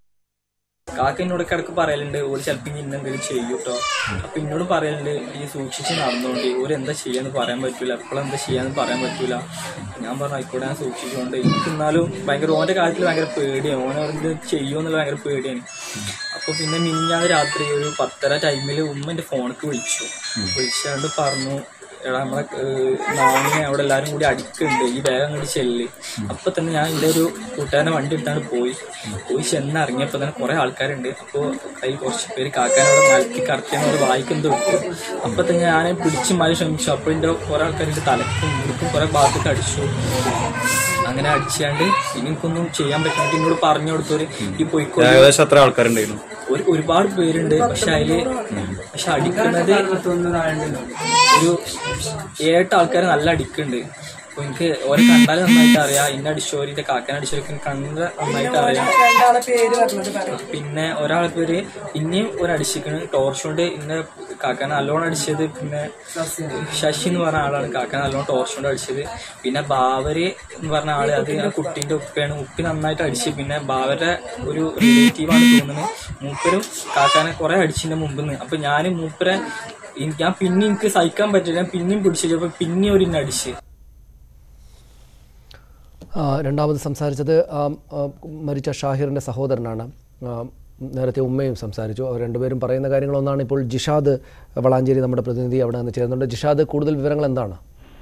കാക്ക എന്നോട് ഇടയ്ക്ക് പറയലുണ്ട് ഓര് ചിലപ്പോൾ ഇനി എന്തെങ്കിലും ചെയ്യും കേട്ടോ അപ്പൊ എന്നോട് പറയലുണ്ട് ഈ സൂക്ഷിച്ച് നടന്നോണ്ട് ഓര് എന്താ ചെയ്യാന്ന് പറയാൻ പറ്റൂല എപ്പോഴും എന്താ ചെയ്യാന്ന് പറയാൻ പറ്റൂല ഞാൻ പറഞ്ഞു ആയിക്കോട്ടെ ഞാൻ സൂക്ഷിച്ചുകൊണ്ട് എനിക്ക് എന്നാലും ഭയങ്കര ഓന്റെ കാര്യത്തിൽ ഭയങ്കര പേടിയാണ് ഓനെ എന്ത് ചെയ്യുമെന്നുള്ള ഭയങ്കര പേടിയാണ് അപ്പൊ പിന്നെ മിനിഞ്ഞാന്ന് രാത്രി ഒരു പത്തര ടൈമിൽ ഉമ്മ എന്റെ ഫോണിക്ക് വിളിച്ചു വിളിച്ചാണ്ട് പറഞ്ഞു എടാ നമ്മളെ ഏഹ്, നാണിനെ അവിടെ എല്ലാരും കൂടി അടിക്കുന്നുണ്ട് ഈ വേഗം കൂടി ചെല്ല് അപ്പൊ തന്നെ ഞാൻ എൻ്റെ ഒരു കൂട്ടുകാരനെ വണ്ടി എടുത്താണ് പോയി പോയി ചെന്ന് ഇറങ്ങിയപ്പോ തന്നെ കുറെ ആൾക്കാരുണ്ട് അപ്പോൾ കയ്യിൽ കുറച്ച് പേര് കാക്കാനോട് മലത്തി കടത്തിനോട് വായിക്കുന്നതും അപ്പൊ തന്നെ ഞാൻ പിടിച്ച് മഴ ശ്രമിച്ചു അപ്പോൾ എൻ്റെ കുറെ ആൾക്കാരുടെ തലക്കും മുടുക്കും കുറെ ഭാഗത്തേക്ക് അടിച്ചു അങ്ങനെ അടിച്ചാണ്ട് ഇനി എനിക്കൊന്നും ചെയ്യാൻ പറ്റാണ്ട് എന്നോട് പറഞ്ഞു കൊടുത്തൊരു ഈ പോയിക്കോ ഏകദേശം അത്ര ആൾക്കാരുണ്ടായിരുന്നു ഒരു ഒരുപാട് പേരുണ്ട് പക്ഷെ അതില് പക്ഷെ അടിക്കുന്നത് ഒരു ഏട്ട് ആൾക്കാർ നല്ല അടിക്കുന്നുണ്ട് അപ്പൊ എനിക്ക് ഓരെ കണ്ടാൽ നന്നായിട്ട് അറിയാം ഇന്ന അടിച്ചോരിന്റെ കാക്കനെ അടിച്ചോരിക്ക് കണ്ട നന്നായിട്ട് അറിയാം രണ്ടാളെ പേര് പറഞ്ഞത് പറയാം പിന്നെ ഒരാളെ പേര് ഇനിയും ഒരു അടിച്ചിരിക്കണ് ടോർച്ച് കൊണ്ട് ഇന്ന കാക്കാനെ നല്ലോണം അടിച്ചത് പിന്നെ ശശി എന്ന് പറഞ്ഞ ആളാണ് കാക്കാനെ നല്ലോണം ടോർച്ച് കൊണ്ട് അടിച്ചത് പിന്നെ ബാവര് എന്ന് പറഞ്ഞ ആള് അത് ആ കുട്ടീന്റെ ഉപ്പയാണ് ഉപ്പി നന്നായിട്ട് അടിച്ച് പിന്നെ ബാവരുടെ ഒരു റിലേറ്റീവാണ് തോന്നുന്നത് മൂപ്പരും കാക്കാനെ കുറെ അടിച്ചതിന്റെ മുമ്പ് നിന്ന് അപ്പൊ ഞാൻ മൂപ്പരെ ഇൻ- ഞാൻ പിന്നെ എനിക്ക് സഹിക്കാൻ പറ്റില്ല ഞാൻ പിന്നെയും പിടിച്ചു അപ്പൊ പിന്നെ ഒരു ഇന്നെ അടിച്ച് ആ, രണ്ടാമത് സംസാരിച്ചത് ആ, ആ, മരിച്ച ഷാഹിറിൻ്റെ സഹോദരനാണ് ആ, നേരത്തെ ഉമ്മയും സംസാരിച്ചു അവർ രണ്ടുപേരും പറയുന്ന കാര്യങ്ങളൊന്നാണ് ഇപ്പോൾ ജിഷാദ് വളാഞ്ചേരി നമ്മുടെ പ്രതിനിധി അവിടെ നിന്ന് ചേർന്നുണ്ട് ജിഷാദ് കൂടുതൽ വിവരങ്ങൾ എന്താണ്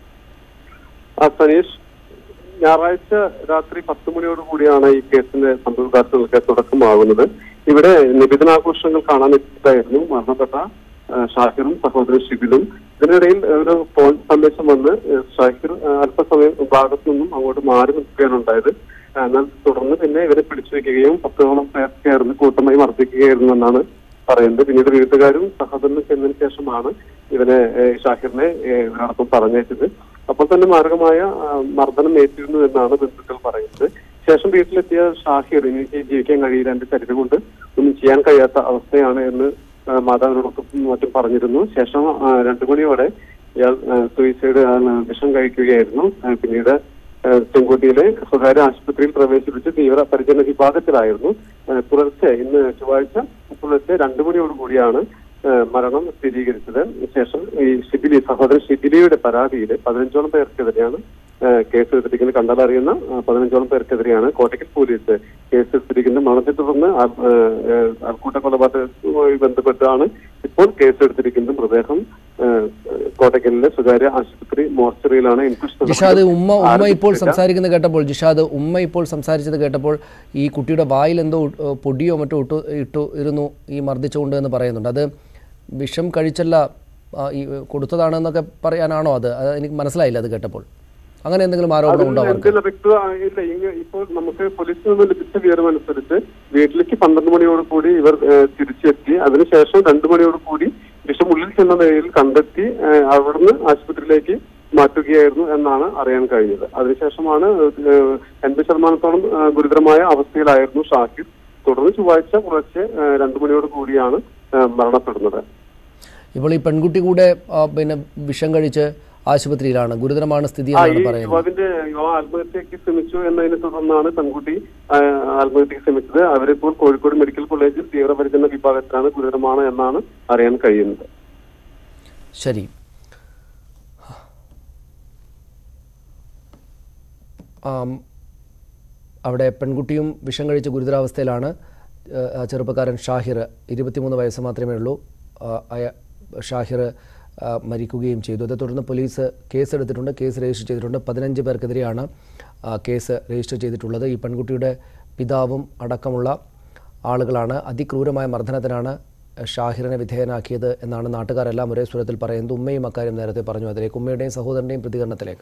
ആ സനീഷ് ഞായറാഴ്ച രാത്രി പത്ത് മണിയോട് കൂടിയാണ് ഈ കേസിന്റെ സംഭവകാര്യങ്ങൾക്ക് തുടക്കമാകുന്നത് ഇവിടെ നിബിധനാഘോഷങ്ങൾ കാണാൻ എത്തിയിട്ടായിരുന്നു മരണപ്പെട്ട ആ, ഷാഹിറും സഹോദരൻ ഷിബിലും ഇതിനിടയിൽ ഒരു ഫോൺ സന്ദേശം വന്ന് ഏഹ്, ഷാഹിർ ആ, അല്പസമയം ഭാഗത്തു നിന്നും അങ്ങോട്ട് മാറി നിൽക്കുകയാണ് ഉണ്ടായത് ആ, എന്നാൽ തുടർന്ന് പിന്നെ ഇവരെ പിടിച്ചു വെക്കുകയും പത്തോളം പേർ ചേർന്ന് കൂട്ടമായി മർദ്ദിക്കുകയായിരുന്നു എന്നാണ് പറയുന്നത് പിന്നീട് വീട്ടുകാരും സഹോദരനും ചെന്നതിന് ശേഷമാണ് ഇവനെ ഏഹ്, ഷാഹിറിനെ ഏഹ്, ഇവരോടൊപ്പം പറഞ്ഞയച്ചത് അപ്പോൾ തന്നെ മാരകമായ ആ, മർദ്ദനം ഏറ്റിരുന്നു എന്നാണ് ബന്ധുക്കൾ പറയുന്നത് ശേഷം വീട്ടിലെത്തിയ ഷാഹിർ എനിക്ക് ജീവിക്കാൻ കഴിയില്ല എന്റെ ശരീരം കൊണ്ട് ഒന്നും ചെയ്യാൻ കഴിയാത്ത അവസ്ഥയാണ് എന്ന് ആ, മാതാവിനോടൊപ്പം മറ്റും പറഞ്ഞിരുന്നു ശേഷം ആ, രണ്ടു മണിയോടെ ഇയാൾ ആ, സൂയിസൈഡ് ആ, വിഷം കഴിക്കുകയായിരുന്നു ആ, പിന്നീട് ആ, ചെങ്കോട്ടിയിലെ സ്വകാര്യ ആശുപത്രിയിൽ പ്രവേശിപ്പിച്ച് തീവ്ര പരിചരണ വിഭാഗത്തിലായിരുന്നു ആ, പുലർച്ചെ ഇന്ന് ചൊവ്വാഴ്ച പുലർച്ചെ രണ്ടു മണിയോടുകൂടിയാണ് ആ, മരണം സ്ഥിരീകരിച്ചത് ശേഷം ഈ ഷിബിലി സഹോദരൻ ഷിബിലിയുടെ പരാതിയിൽ പതിനഞ്ചോളം പേർക്കെതിരെയാണ് ആ, കേസ് എടുത്തിരിക്കുന്നത് കണ്ടാലറിയുന്ന ആ, പതിനഞ്ചോളം പേർക്കെതിരെയാണ് കോട്ടയ്ക്കൽ പോലീസ് കേസ് എടുത്തിരിക്കുന്നത് മരണത്തെ തുടർന്ന് ആ- ആ, ആ, ആൾക്കൂട്ട കൊലപാതകവുമായി ബന്ധപ്പെട്ടാണ് ഇപ്പോൾ കേസ് എടുത്തിരിക്കുന്നത് മൃതദേഹം ആ, കോട്ടയ്ക്കലിലെ സ്വകാര്യ ആശുപത്രി മോർച്ചറിയിലാണ് ഇൻക്വസ്റ്റ് ജിഷാദ് ഉമ്മ ഉമ്മ ഇപ്പോൾ ആരംഭിച്ചിട്ടില്ല. സംസാരിക്കുന്നത് കേട്ടപ്പോൾ ജിഷാദ് ഉമ്മ ഇപ്പോൾ സംസാരിച്ചത് കേട്ടപ്പോൾ ഈ കുട്ടിയുടെ വായിൽ എന്തോ ഇ- പൊടിയോ മറ്റോ ഇട്ടു ഇട്ടു ഇരുന്നു ഈ മർദ്ദിച്ചുകൊണ്ട് എന്ന് പറയുന്നുണ്ട് അത് വിഷം കഴിച്ചല്ല ആ, ഈ കൊടുത്തതാണെന്നൊക്കെ പറയാനാണോ അത് അത് എനിക്ക് മനസ്സിലായില്ല അത് കേട്ടപ്പോൾ അങ്ങനെ എന്തെങ്കിലും ആരോപണം ഉണ്ടോ അവർക്ക് എന്തെങ്കിലും വ്യക്തത ഇല്ല ഇങ്ങ- ഇപ്പോൾ നമുക്ക് പോലീസിൽ നിന്ന് ലഭിച്ച വിവരം അനുസരിച്ച് വീട്ടിലേക്ക് പന്ത്രണ്ട് മണിയോട് കൂടി ഇവർ ഏഹ്, തിരിച്ചെത്തി അതിനുശേഷം രണ്ടു മണിയോട് കൂടി വിഷം ഉള്ളിൽ ചെന്ന നിലയിൽ കണ്ടെത്തി ഏഹ്, അവിടുന്ന് ആശുപത്രിയിലേക്ക് മാറ്റുകയായിരുന്നു എന്നാണ് അറിയാൻ കഴിഞ്ഞത് അതിനുശേഷമാണ് ഏഹ്, എൺപത് ശതമാനത്തോളം ഏഹ്, ഗുരുതരമായ അവസ്ഥയിലായിരുന്നു ഷാഹിർ തുടർന്ന് ചൊവ്വാഴ്ച പുലർച്ചെ ഏഹ്, രണ്ടു മണിയോട് കൂടിയാണ് ഏഹ്, മരണപ്പെടുന്നത് ഇപ്പോൾ ഈ പെൺകുട്ടി കൂടെ ആ, പിന്നെ വിഷം കഴിച്ച് ആശുപത്രിയിലാണ് ഗുരുതരമാണ് സ്ഥിതി ആ ഈ എന്നാണ് പറയുന്നത് യുവാവിന്റെ യുവാവ് ആത്മഹത്യക്ക് ശ്രമിച്ചു എന്നതിനെ തുടർന്നാണ് പെൺകുട്ടി ആ, ആത്മഹത്യക്ക് ശ്രമിച്ചത് അവരിപ്പോൾ കോഴിക്കോട് മെഡിക്കൽ കോളേജിൽ തീവ്രപരിചരണ വിഭാഗത്തിലാണ് ഗുരുതരമാണ് എന്നാണ് അറിയാൻ കഴിയുന്നത് ശരി ആം, അവിടെ പെൺകുട്ടിയും വിഷം കഴിച്ച് ഗുരുതരാവസ്ഥയിലാണ് ഏഹ്, ആ ചെറുപ്പക്കാരൻ ഷാഹിർ ഇരുപത്തിമൂന്ന് വയസ്സ് മാത്രമേ ഉള്ളൂ ആ, അയ- ഷാഹിർ ആ, മരിക്കുകയും ചെയ്തു അതേ തുടർന്ന് പോലീസ് കേസെടുത്തിട്ടുണ്ട് കേസ് രജിസ്റ്റർ ചെയ്തിട്ടുണ്ട് പതിനഞ്ച് പേർക്കെതിരെയാണ് ആ, കേസ് രജിസ്റ്റർ ചെയ്തിട്ടുള്ളത് ഈ പെൺകുട്ടിയുടെ പിതാവും അടക്കമുള്ള ആളുകളാണ് അതിക്രൂരമായ മർദ്ദനത്തിനാണ് ഷാഹിറിനെ വിധേയനാക്കിയത് എന്നാണ് നാട്ടുകാരെല്ലാം ഒരേ സ്വരത്തിൽ പറയുന്നത് ഉമ്മയും അക്കാര്യം നേരത്തെ പറഞ്ഞു അതിലേക്ക് ഉമ്മയുടെയും സഹോദരൻ്റെയും പ്രതികരണത്തിലേക്ക്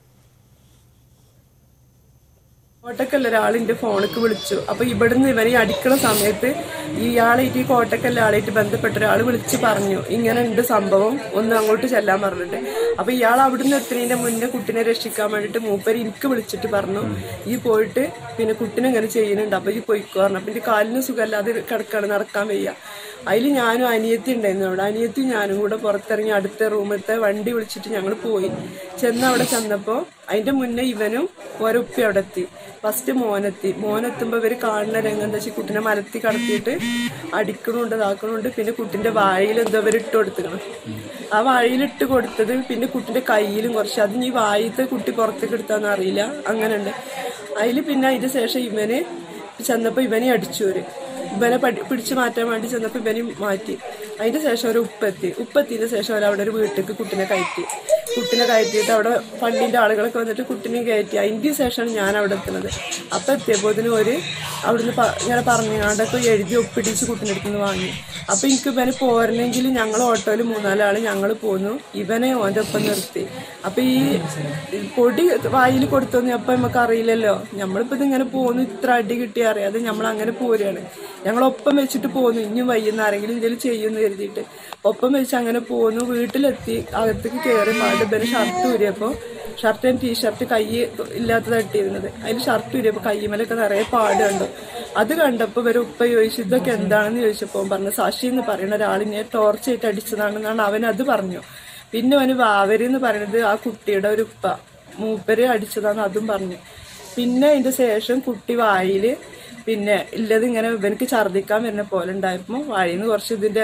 കോട്ടക്കല്ല ഒരാളിന്റെ ഫോണിക്ക് വിളിച്ചു അപ്പൊ ഇവിടുന്ന് ഇവരെ അടിക്കണ സമയത്ത് ഇയാളായിട്ട് ഈ കോട്ടക്കല്ല ആളായിട്ട് ബന്ധപ്പെട്ട ഒരാൾ വിളിച്ച് പറഞ്ഞു ഇങ്ങനെ ഉണ്ട് സംഭവം ഒന്ന് അങ്ങോട്ട് ചെല്ലാൻ പറഞ്ഞിട്ട് അപ്പൊ ഇയാൾ അവിടുന്ന് എത്തുന്നതിന്റെ മുന്നേ കുട്ടിനെ രക്ഷിക്കാൻ വേണ്ടിട്ട് മൂപ്പര് എനിക്ക് വിളിച്ചിട്ട് പറഞ്ഞു ഈ പോയിട്ട് പിന്നെ കുട്ടിനെ ഇങ്ങനെ ചെയ്യുന്നുണ്ട് അപ്പൊ ഈ പോയിക്കോ പറഞ്ഞു അപ്പൊ എന്റെ കാലിന് സുഖമല്ലാതെ കിടക്കാണ് നടക്കാൻ വയ്യ അതിൽ ഞാനും അനിയത്തി ഉണ്ടായിരുന്നു അവിടെ അനിയത്തി ഞാനും കൂടെ പുറത്തിറങ്ങി അടുത്ത റൂമിലത്തെ വണ്ടി വിളിച്ചിട്ട് ഞങ്ങൾ പോയി ചെന്ന് അവിടെ ചെന്നപ്പോൾ അതിന്റെ മുന്നേ ഇവനും ഒരൊപ്പി അവിടെ എത്തി ഫസ്റ്റ് മോനെത്തി മോനെത്തുമ്പോ ഇവര് കാണുന്ന രംഗം എന്താ വെച്ചാൽ കുട്ടിനെ മലത്തി കടത്തിയിട്ട് അടിക്കണുണ്ട് ഇതാക്കണുണ്ട് പിന്നെ കുട്ടിന്റെ വായിൽ എന്തോ ഇവർ ഇട്ട് കൊടുത്തുക്കണം ആ വായിലിട്ട് കൊടുത്തത് പിന്നെ കുട്ടിന്റെ കയ്യിലും കുറച്ച് അത് ഈ വായിത്തെ കുട്ടി പുറത്തേക്ക് എടുത്താന്ന് അറിയില്ല അങ്ങനെ ഉണ്ട് അതിൽ പിന്നെ അതിന് ശേഷം ഇവന് ചെന്നപ്പോ ഇവനെ അടിച്ചു വരും ഇവനെ പഠി പിടിച്ചു മാറ്റാൻ വേണ്ടി ചെന്നപ്പോൾ ഇവനെ മാറ്റി അതിന്റെ ശേഷം ഒരു ഉപ്പെത്തി ഉപ്പെത്തിയതിന് ശേഷം അവർ അവിടെ ഒരു വീട്ടിലേക്ക് കുട്ടിനെ കയറ്റി കുട്ടിനെ കയറ്റിയിട്ട് അവിടെ പള്ളിന്റെ ആളുകളൊക്കെ വന്നിട്ട് കുട്ടിനെ കയറ്റി അതിന്റെ ശേഷമാണ് ഞാൻ അവിടെ എത്തുന്നത് അപ്പം എത്തിയപ്പോതിന് ഒരു അവിടുന്ന് പ- ഇങ്ങനെ പറഞ്ഞാണ്ടൊക്കെ എഴുതി ഒപ്പിടിച്ച് കുട്ടിൻ്റെ അടുത്ത് നിന്ന് വാങ്ങി അപ്പം എനിക്ക് ഇവനെ പോരണമെങ്കിൽ ഞങ്ങൾ ഓട്ടോയിൽ മൂന്നാലാള് ഞങ്ങൾ പോന്നു ഇവനെ ഓൻ്റെ ഒപ്പം നിർത്തി അപ്പം ഈ പൊടി വായിൽ കൊടുത്തൊന്നും അപ്പം നമുക്ക് അറിയില്ലല്ലോ നമ്മളിപ്പോൾ ഇതിങ്ങനെ പോന്നു ഇത്ര അടി കിട്ടി അറിയാതെ നമ്മൾ അങ്ങനെ പോരുകയാണ് ഞങ്ങൾ ഒപ്പം വെച്ചിട്ട് പോന്നു ഇനിയും വയ്യുന്ന ആരെങ്കിലും ഇതിൽ ചെയ്യുമെന്ന് കരുതിയിട്ട് ഒപ്പം വെച്ച് അങ്ങനെ പോന്നു വീട്ടിലെത്തി അകത്തേക്ക് കയറി പാട് ഇവന് ഷർട്ട് ഊരിയപ്പോൾ ഷർട്ടും ടീഷർട്ട് കൈ ഇല്ലാത്ത തട്ടിയിരുന്നത് അതിൽ ഷർട്ട് ഊരിയപ്പോൾ കൈമലൊക്കെ നിറയെ പാട് കണ്ടു അത് കണ്ടപ്പോൾ ഇവർ ഉപ്പ ചോദിച്ചു ഇതൊക്കെ എന്താണെന്ന് ചോദിച്ചപ്പോൾ പറഞ്ഞു സാക്ഷി എന്ന് പറയുന്ന ഒരാളിനെ ടോർച്ചായിട്ട് അടിച്ചതാണെന്നാണ് അവൻ അത് പറഞ്ഞു പിന്നെ അവന് വാവരി എന്ന് പറയുന്നത് ആ കുട്ടിയുടെ ഒരു ഉപ്പ മൂപ്പര് അടിച്ചതാന്ന് അതും പറഞ്ഞു പിന്നെ അതിന്റെ ശേഷം കുട്ടി വായില് പിന്നെ ഇല്ലത് ഇങ്ങനെ ഇവനക്ക് ഛർദ്ദിക്കാൻ വരുന്ന പോലെ ഉണ്ടായപ്പോൾ വായിൽ നിന്ന് കുറച്ച് ഇതിന്റെ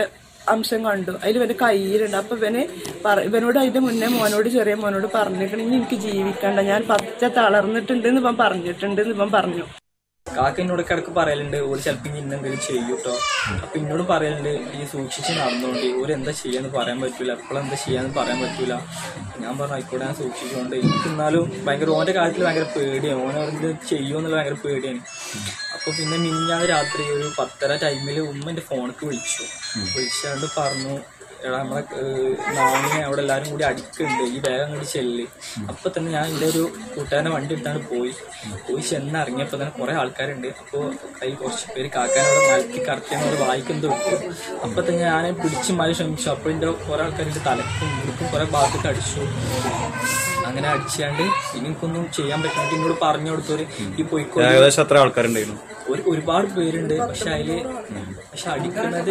അംശം കണ്ടു അതിൽ ഇവന്റെ കയ്യിലുണ്ട് അപ്പൊ ഇവന് പറ ഇവനോട് അതിന്റെ മുന്നേ മോനോട് ചെറിയ മോനോട് പറഞ്ഞിട്ടുണ്ടെങ്കിൽ എനിക്ക് ജീവിക്കണ്ട ഞാൻ പച്ച തളർന്നിട്ടുണ്ട് എന്ന് ഇവൻ പറഞ്ഞിട്ടുണ്ട് എന്ന് ഇവൻ പറഞ്ഞു കാക്ക എന്നോട് ഇടയ്ക്ക് പറയലുണ്ട് ഒരു ചിലപ്പോൾ ഇനി ഇന്ന എന്തെങ്കിലും ചെയ്യും കേട്ടോ അപ്പൊ എന്നോട് പറയലുണ്ട് ഈ സൂക്ഷിച്ച് നടന്നുകൊണ്ട് ഒരു എന്താ ചെയ്യാന്ന് പറയാൻ പറ്റൂല എപ്പോഴെന്താ ചെയ്യാന്ന് പറയാൻ പറ്റൂല ഞാൻ പറഞ്ഞു ആയിക്കോട്ടെ ഞാൻ സൂക്ഷിച്ചുകൊണ്ട് എനിക്ക് എന്നാലും ഭയങ്കര ഓന്റെ കാര്യത്തിൽ ഭയങ്കര പേടിയാണ് ഓനെ എന്ത് ചെയ്യുമെന്നുള്ള ഭയങ്കര പേടിയാണ് അപ്പൊ പിന്നെ മിനിഞ്ഞാന്ന് രാത്രി ഒരു പത്തര ടൈമിൽ ഉമ്മ എന്റെ ഫോണിക്ക് വിളിച്ചു വിളിച്ചാണ്ട് പറഞ്ഞു എടാ നമ്മളെ നാണിനെ അവിടെ എല്ലാവരും കൂടി അടിക്കുന്നുണ്ട് ഈ വേഗം കൂടി ചെല്ല് അപ്പൊ തന്നെ ഞാൻ എൻ്റെ ഒരു കൂട്ടുകാരനെ വണ്ടി എടുത്താണ് പോയി പോയി ചെന്ന് ഇറങ്ങിയപ്പോൾ തന്നെ കുറെ ആൾക്കാരുണ്ട് അപ്പോൾ കയ്യിൽ കുറച്ച് പേര് കാക്കാനോട് മലക്കി കറക്കാനോട് വായിക്കുന്നത് വിട്ടു അപ്പൊ തന്നെ ഞാൻ പിടിച്ച് മല ശ്രമിച്ചു അപ്പോൾ എൻ്റെ കുറെ ആൾക്കാർ എൻ്റെ തലക്കും മുടുക്കും കുറെ ഭാഗത്തൊക്കെ അടിച്ചു അങ്ങനെ അടിച്ചാണ്ട് എനിക്കൊന്നും ചെയ്യാൻ പറ്റാണ്ട് എന്നോട് പറഞ്ഞു കൊടുത്തൊരു ഈ പോയിക്കോ ഏകദേശം എത്ര ആൾക്കാരുണ്ടായിരുന്നു ഒരു ഒരുപാട് പേരുണ്ട് പക്ഷെ അതില് പക്ഷെ അടിക്കുന്നത്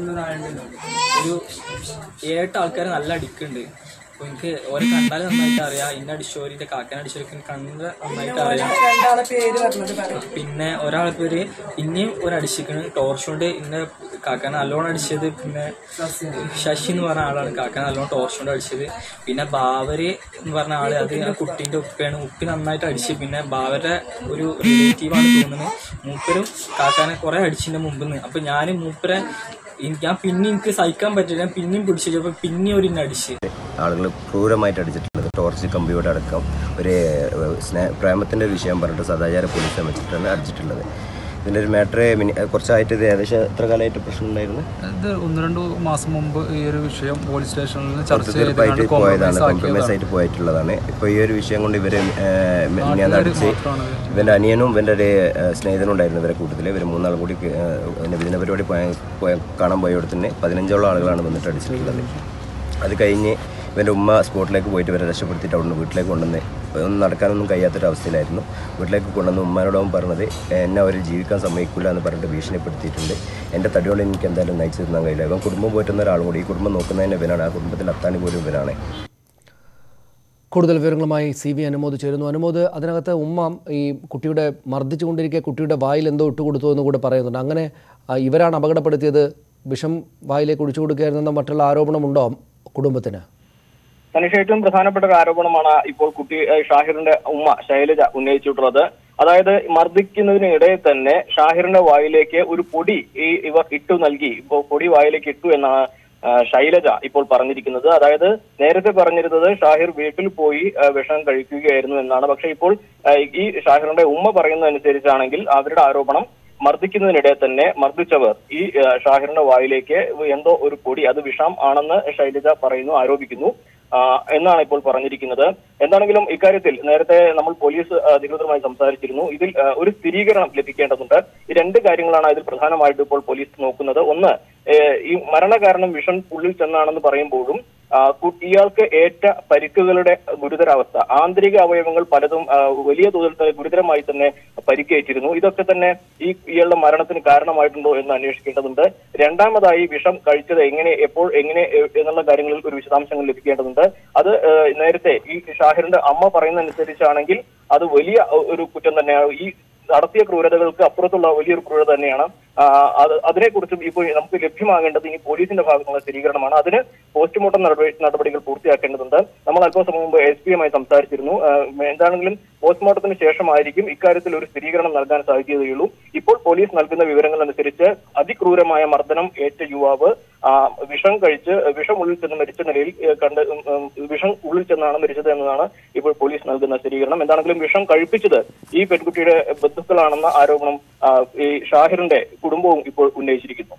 ഒരു ഏട്ട് ആൾക്കാർ നല്ല അടിക്കുന്നുണ്ട് അപ്പൊ എനിക്ക് ഓരെ കണ്ടാൽ നന്നായിട്ട് അറിയാം ഇന്ന അടിച്ചോരിന്റെ കാക്കൻ അടിച്ചോരൊക്കെ എനിക്ക് കണ്ട് നന്നായിട്ട് അറിയാം രണ്ടാളെ പേര് പറഞ്ഞത് പറയാം പിന്നെ ഒരാളെ പേര് പിന്നെയും ഒരു അടിച്ചിരിക്കണ് ടോർച്ച് കൊണ്ട് ഇന്ന കാക്കനെ നല്ലോണം അടിച്ചത് പിന്നെ ശശി എന്ന് പറഞ്ഞ ആളാണ് കാക്കനെ നല്ലോണം ടോർച്ച് കൊണ്ട് അടിച്ചത് പിന്നെ ബാവര് എന്ന് പറഞ്ഞ ആള് അത് ആ കുട്ടീന്റെ ഉപ്പയാണ് ഉപ്പി നന്നായിട്ട് അടിച്ച് പിന്നെ ബാവരുടെ ഒരു റിലേറ്റീവാണ് തോന്നുന്നത് മൂപ്പരും കാക്കാനെ കുറെ അടിച്ചതിന്റെ മുമ്പ് നിന്ന് അപ്പൊ ഞാൻ മൂപ്പരെ ഇൻ- ഞാൻ പിന്നെ എനിക്ക് സഹിക്കാൻ പറ്റില്ല ഞാൻ പിന്നെയും പിടിച്ചു അപ്പൊ പിന്നെ ഒരു ഇന്നെ അടിച്ച് ആളുകൾ ക്രൂരമായിട്ട് അടിച്ചിട്ടുള്ളത് ടോർച്ച് കമ്പിയോടെ അടക്കം ഒരു ഏഹ്, സ്നേ പ്രേമത്തിൻ്റെ വിഷയം പറഞ്ഞിട്ട് സദാചാര പോലീസിനെ വെച്ചിട്ടാണ് അടിച്ചിട്ടുള്ളത് ഇതിൻ്റെ ഒരു മാറ്റർ കുറച്ചായിട്ട് ഇത് ഏകദേശം എത്ര കാലമായിട്ട് പ്രശ്നം ഉണ്ടായിരുന്നു ഇത് ഒന്ന് രണ്ട് മാസം മുമ്പ് ഈ ഒരു വിഷയം പോലീസ് സ്റ്റേഷനിൽ നിന്ന് ചർച്ച തീർപ്പായിട്ട് ചെയ്ത് പോയതാണ് കോംപ്രമൈസ് കോംപ്രമൈസ് ആക്കിയതാണ് ആയിട്ട് പോയിട്ടുള്ളതാണ് ഇപ്പോൾ ഈ ഒരു വിഷയം കൊണ്ട് ഇവർ ഞാൻ നാട്ടുകാര് അടിച്ച് മാത്രമാണ് ഇവൻ്റെ അനിയനും ഇവൻ്റെ ഒരു ഏഹ്, സ്നേഹിതനും ഉണ്ടായിരുന്നു ഇവരെ കൂട്ടത്തിൽ ഇവർ മൂന്നാളും കൂടി ഏഹ്, നബിദിന പരിപാടി പോയ പോയ- കാണാൻ പോയവിടെ തന്നെ പതിനഞ്ചോളം ആളുകളാണ് വന്നിട്ട് അടിച്ചിട്ടുള്ളത് അത് കഴിഞ്ഞ് ഇവൻ്റെ ഉമ്മ സ്പോട്ടിലേക്ക് പോയിട്ട് ഇവരെ രക്ഷപ്പെടുത്തിയിട്ട് അവിടുന്ന് വീട്ടിലേക്ക് കൊണ്ടുവന്ന് ഒന്നും നടക്കാനൊന്നും കഴിയാത്തൊരവസ്ഥയിലായിരുന്നു വീട്ടിലേക്ക് കൊണ്ടുവന്ന് ഉമ്മാനോടവൻ പറഞ്ഞത് എന്നെ അവർ ജീവിക്കാൻ സമ്മതിക്കില്ല എന്ന് പറഞ്ഞിട്ട് ഭീഷണിപ്പെടുത്തിയിട്ടുണ്ട് എൻ്റെ തടിയോട് എനിക്ക് എന്തായാലും നയിച്ചു തിന്നാൻ കഴിയില്ല ഇവൻ കുടുംബം പോറ്റുന്ന ഒരാളും കൂടി ഈ കുടുംബം നോക്കുന്നതിന് ഇവനാണ് ആ കുടുംബത്തിൽ അത്താണി പോലും ഇവനാണ് കൂടുതൽ വിവരങ്ങളുമായി സി വി അനുമോദ് ചേരുന്നു അനുമോദ് അതിനകത്ത് ഉമ്മ ഈ കുട്ടിയുടെ മർദ്ദിച്ചുകൊണ്ടിരിക്കെ കുട്ടിയുടെ വായിൽ എന്തോ ഇട്ട് കൊടുത്തു എന്ന് കൂടെ പറയുന്നുണ്ട് അങ്ങനെ ആ, ഇവരാണ് അപകടപ്പെടുത്തിയത് വിഷം വായിലേക്ക് ഒഴിച്ചു കൊടുക്കുകയായിരുന്നെന്ന മറ്റുള്ള ആരോപണമുണ്ടോ കുടുംബത്തിന് തനിഷ ഏറ്റവും പ്രധാനപ്പെട്ട ഒരു ആരോപണമാണ് ഇപ്പോൾ കുട്ടി ഏഹ് ഷാഹിറിന്റെ ഉമ്മ ശൈലജ ഉന്നയിച്ചിട്ടുള്ളത് അതായത് മർദ്ദിക്കുന്നതിനിടെ തന്നെ ഷാഹിറിന്റെ വായിലേക്ക് ഒരു പൊടി ഈ ഇവർ ഇട്ടു നൽകി ഇപ്പോൾ പൊടി വായിലേക്ക് ഇട്ടു എന്നാണ് ആ, ശൈലജ ഇപ്പോൾ പറഞ്ഞിരിക്കുന്നത് അതായത് നേരത്തെ പറഞ്ഞിരുന്നത് ഷാഹിർ വീട്ടിൽ പോയി ആ, വിഷം കഴിക്കുകയായിരുന്നു എന്നാണ് പക്ഷെ ഇപ്പോൾ ആ, ഈ ഷാഹിറിന്റെ ഉമ്മ പറയുന്നതനുസരിച്ചാണെങ്കിൽ അവരുടെ ആരോപണം മർദ്ദിക്കുന്നതിനിടെ തന്നെ മർദ്ദിച്ചവർ ഈ ആ, ഷാഹിറിന്റെ വായിലേക്ക് എന്തോ ഒരു പൊടി അത് വിഷം ആണെന്ന് ശൈലജ പറയുന്നു ആരോപിക്കുന്നു ആ, എന്നാണ് ഇപ്പോൾ പറഞ്ഞിരിക്കുന്നത് എന്താണെങ്കിലും ഇക്കാര്യത്തിൽ നേരത്തെ നമ്മൾ പോലീസ് അധികൃതരുമായി സംസാരിച്ചിരുന്നു ഇതിൽ ആ, ഒരു സ്ഥിരീകരണം ലഭിക്കേണ്ടതുണ്ട് ഈ രണ്ട് കാര്യങ്ങളാണ് ഇതിൽ പ്രധാനമായിട്ട് ഇപ്പോൾ പോലീസ് നോക്കുന്നത് ഒന്ന് ഏഹ്, ഈ മരണകാരണം വിഷം ഉള്ളിൽ ചെന്നാണെന്ന് പറയുമ്പോഴും ആ, കു- ഇയാൾക്ക് ഏറ്റ പരിക്കുകളുടെ ഗുരുതരാവസ്ഥ ആന്തരിക അവയവങ്ങൾ പലതും ആ, വലിയ തോതിൽ തന്നെ ഗുരുതരമായി തന്നെ പരിക്കേറ്റിരുന്നു ഇതൊക്കെ തന്നെ ഈ ഇയാളുടെ മരണത്തിന് കാരണമായിട്ടുണ്ടോ എന്ന് അന്വേഷിക്കേണ്ടതുണ്ട് രണ്ടാമതായി വിഷം കഴിച്ചത് എങ്ങനെ എപ്പോൾ എങ്ങനെ എ- എന്നുള്ള കാര്യങ്ങളിൽ ഒരു വിശദാംശങ്ങൾ ലഭിക്കേണ്ടതുണ്ട് അത് ഏഹ്, നേരത്തെ ഈ ഷാഹിറിന്റെ അമ്മ പറയുന്നതനുസരിച്ചാണെങ്കിൽ അത് വലിയ ഒരു കുറ്റം തന്നെയാണ് ഈ നടത്തിയ ക്രൂരതകൾക്ക് അപ്പുറത്തുള്ള വലിയൊരു ക്രൂരത തന്നെയാണ് ആ, അത് അതിനെക്കുറിച്ചും ഇപ്പോൾ നമുക്ക് ലഭ്യമാകേണ്ടത് ഇനി പോലീസിന്റെ ഭാഗത്തുള്ള സ്ഥിരീകരണമാണ് അതിന് പോസ്റ്റ്മോർട്ടം നടപടി നടപടികൾ പൂർത്തിയാക്കേണ്ടതുണ്ട് നമ്മൾ അല്പസമയം മുമ്പ് എസ് പിയുമായി സംസാരിച്ചിരുന്നു ആ, എന്താണെങ്കിലും പോസ്റ്റ്മോർട്ടത്തിന് ശേഷമായിരിക്കും ഇക്കാര്യത്തിൽ ഒരു സ്ഥിരീകരണം നൽകാൻ സാധിക്കുകയുള്ളൂ ഇപ്പോൾ പോലീസ് നൽകുന്ന വിവരങ്ങൾ അനുസരിച്ച് അതിക്രൂരമായ മർദ്ദനം ഏറ്റ യുവാവ് ആ, വിഷം കഴിച്ച് വിഷം ഉള്ളിൽ ചെന്ന് മരിച്ച നിലയിൽ ഏ, കണ്ട് ഉം, ഉം, വിഷം ഉള്ളിൽ ചെന്നാണ് മരിച്ചത് എന്നതാണ് ഇപ്പോൾ പോലീസ് നൽകുന്ന സ്ഥിരീകരണം എന്താണെങ്കിലും വിഷം കഴിപ്പിച്ചത് ഈ പെൺകുട്ടിയുടെ ബന്ധുക്കളാണെന്ന ആരോപണം ആ, ഈ ഷാഹിറിന്റെ കുടുംബവും ഇപ്പോൾ ഉന്നയിച്ചിരിക്കുന്നു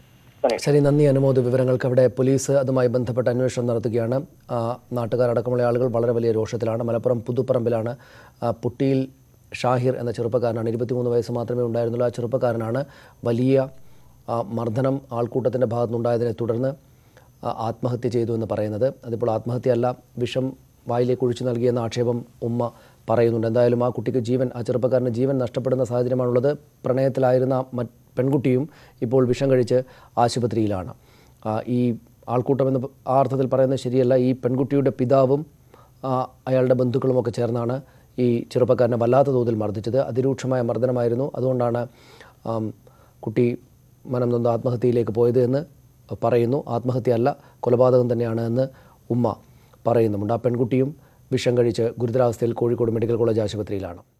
ശരി നന്ദി അനുമോദ് വിവരങ്ങൾക്ക് അവിടെ പോലീസ് അതുമായി ബന്ധപ്പെട്ട അന്വേഷണം നടത്തുകയാണ് ആ, നാട്ടുകാരടക്കമുള്ള ആളുകൾ വളരെ വലിയ രോഷത്തിലാണ് മലപ്പുറം പുതുപ്പറമ്പിലാണ് ആ, പുട്ടിയിൽ ഷാഹിർ എന്ന ചെറുപ്പക്കാരനാണ് ഇരുപത്തിമൂന്ന് വയസ്സ് മാത്രമേ ഉണ്ടായിരുന്നുള്ളൂ ആ ചെറുപ്പക്കാരനാണ് വലിയ ആ, മർദ്ദനം ആൾക്കൂട്ടത്തിൻ്റെ ഭാഗത്തുനിന്നുണ്ടായതിനെ തുടർന്ന് ആ, ആത്മഹത്യ ചെയ്തു എന്ന് പറയുന്നത് അതിപ്പോൾ ആത്മഹത്യയല്ല വിഷം വായിലേക്ക് ഒഴിച്ചു നൽകിയെന്ന ആക്ഷേപം ഉമ്മ പറയുന്നുണ്ട് എന്തായാലും ആ കുട്ടിക്ക് ജീവൻ ആ ചെറുപ്പക്കാരന് ജീവൻ നഷ്ടപ്പെടുന്ന സാഹചര്യമാണുള്ളത് പ്രണയത്തിലായിരുന്ന മറ്റ് പെൺകുട്ടിയും ഇപ്പോൾ വിഷം കഴിച്ച് ആശുപത്രിയിലാണ് ആ, ഈ ആൾക്കൂട്ടം എന്ന് ആ അർത്ഥത്തിൽ പറയുന്നത് ശരിയല്ല ഈ പെൺകുട്ടിയുടെ പിതാവും ആ, അയാളുടെ ബന്ധുക്കളുമൊക്കെ ചേർന്നാണ് ഈ ചെറുപ്പക്കാരനെ വല്ലാത്ത തോതിൽ മർദ്ദിച്ചത് അതിരൂക്ഷമായ മർദ്ദനമായിരുന്നു അതുകൊണ്ടാണ് ആം, കുട്ടി മനം നൊന്ത് ആത്മഹത്യയിലേക്ക് പോയത് എന്ന് പറയുന്നു ആത്മഹത്യ അല്ല കൊലപാതകം തന്നെയാണ് എന്ന് ഉമ്മ പറയുന്നുമുണ്ട് ആ പെൺകുട്ടിയും വിഷം കഴിച്ച് ഗുരുതരാവസ്ഥയിൽ കോഴിക്കോട് മെഡിക്കൽ കോളേജ് ആശുപത്രിയിലാണ്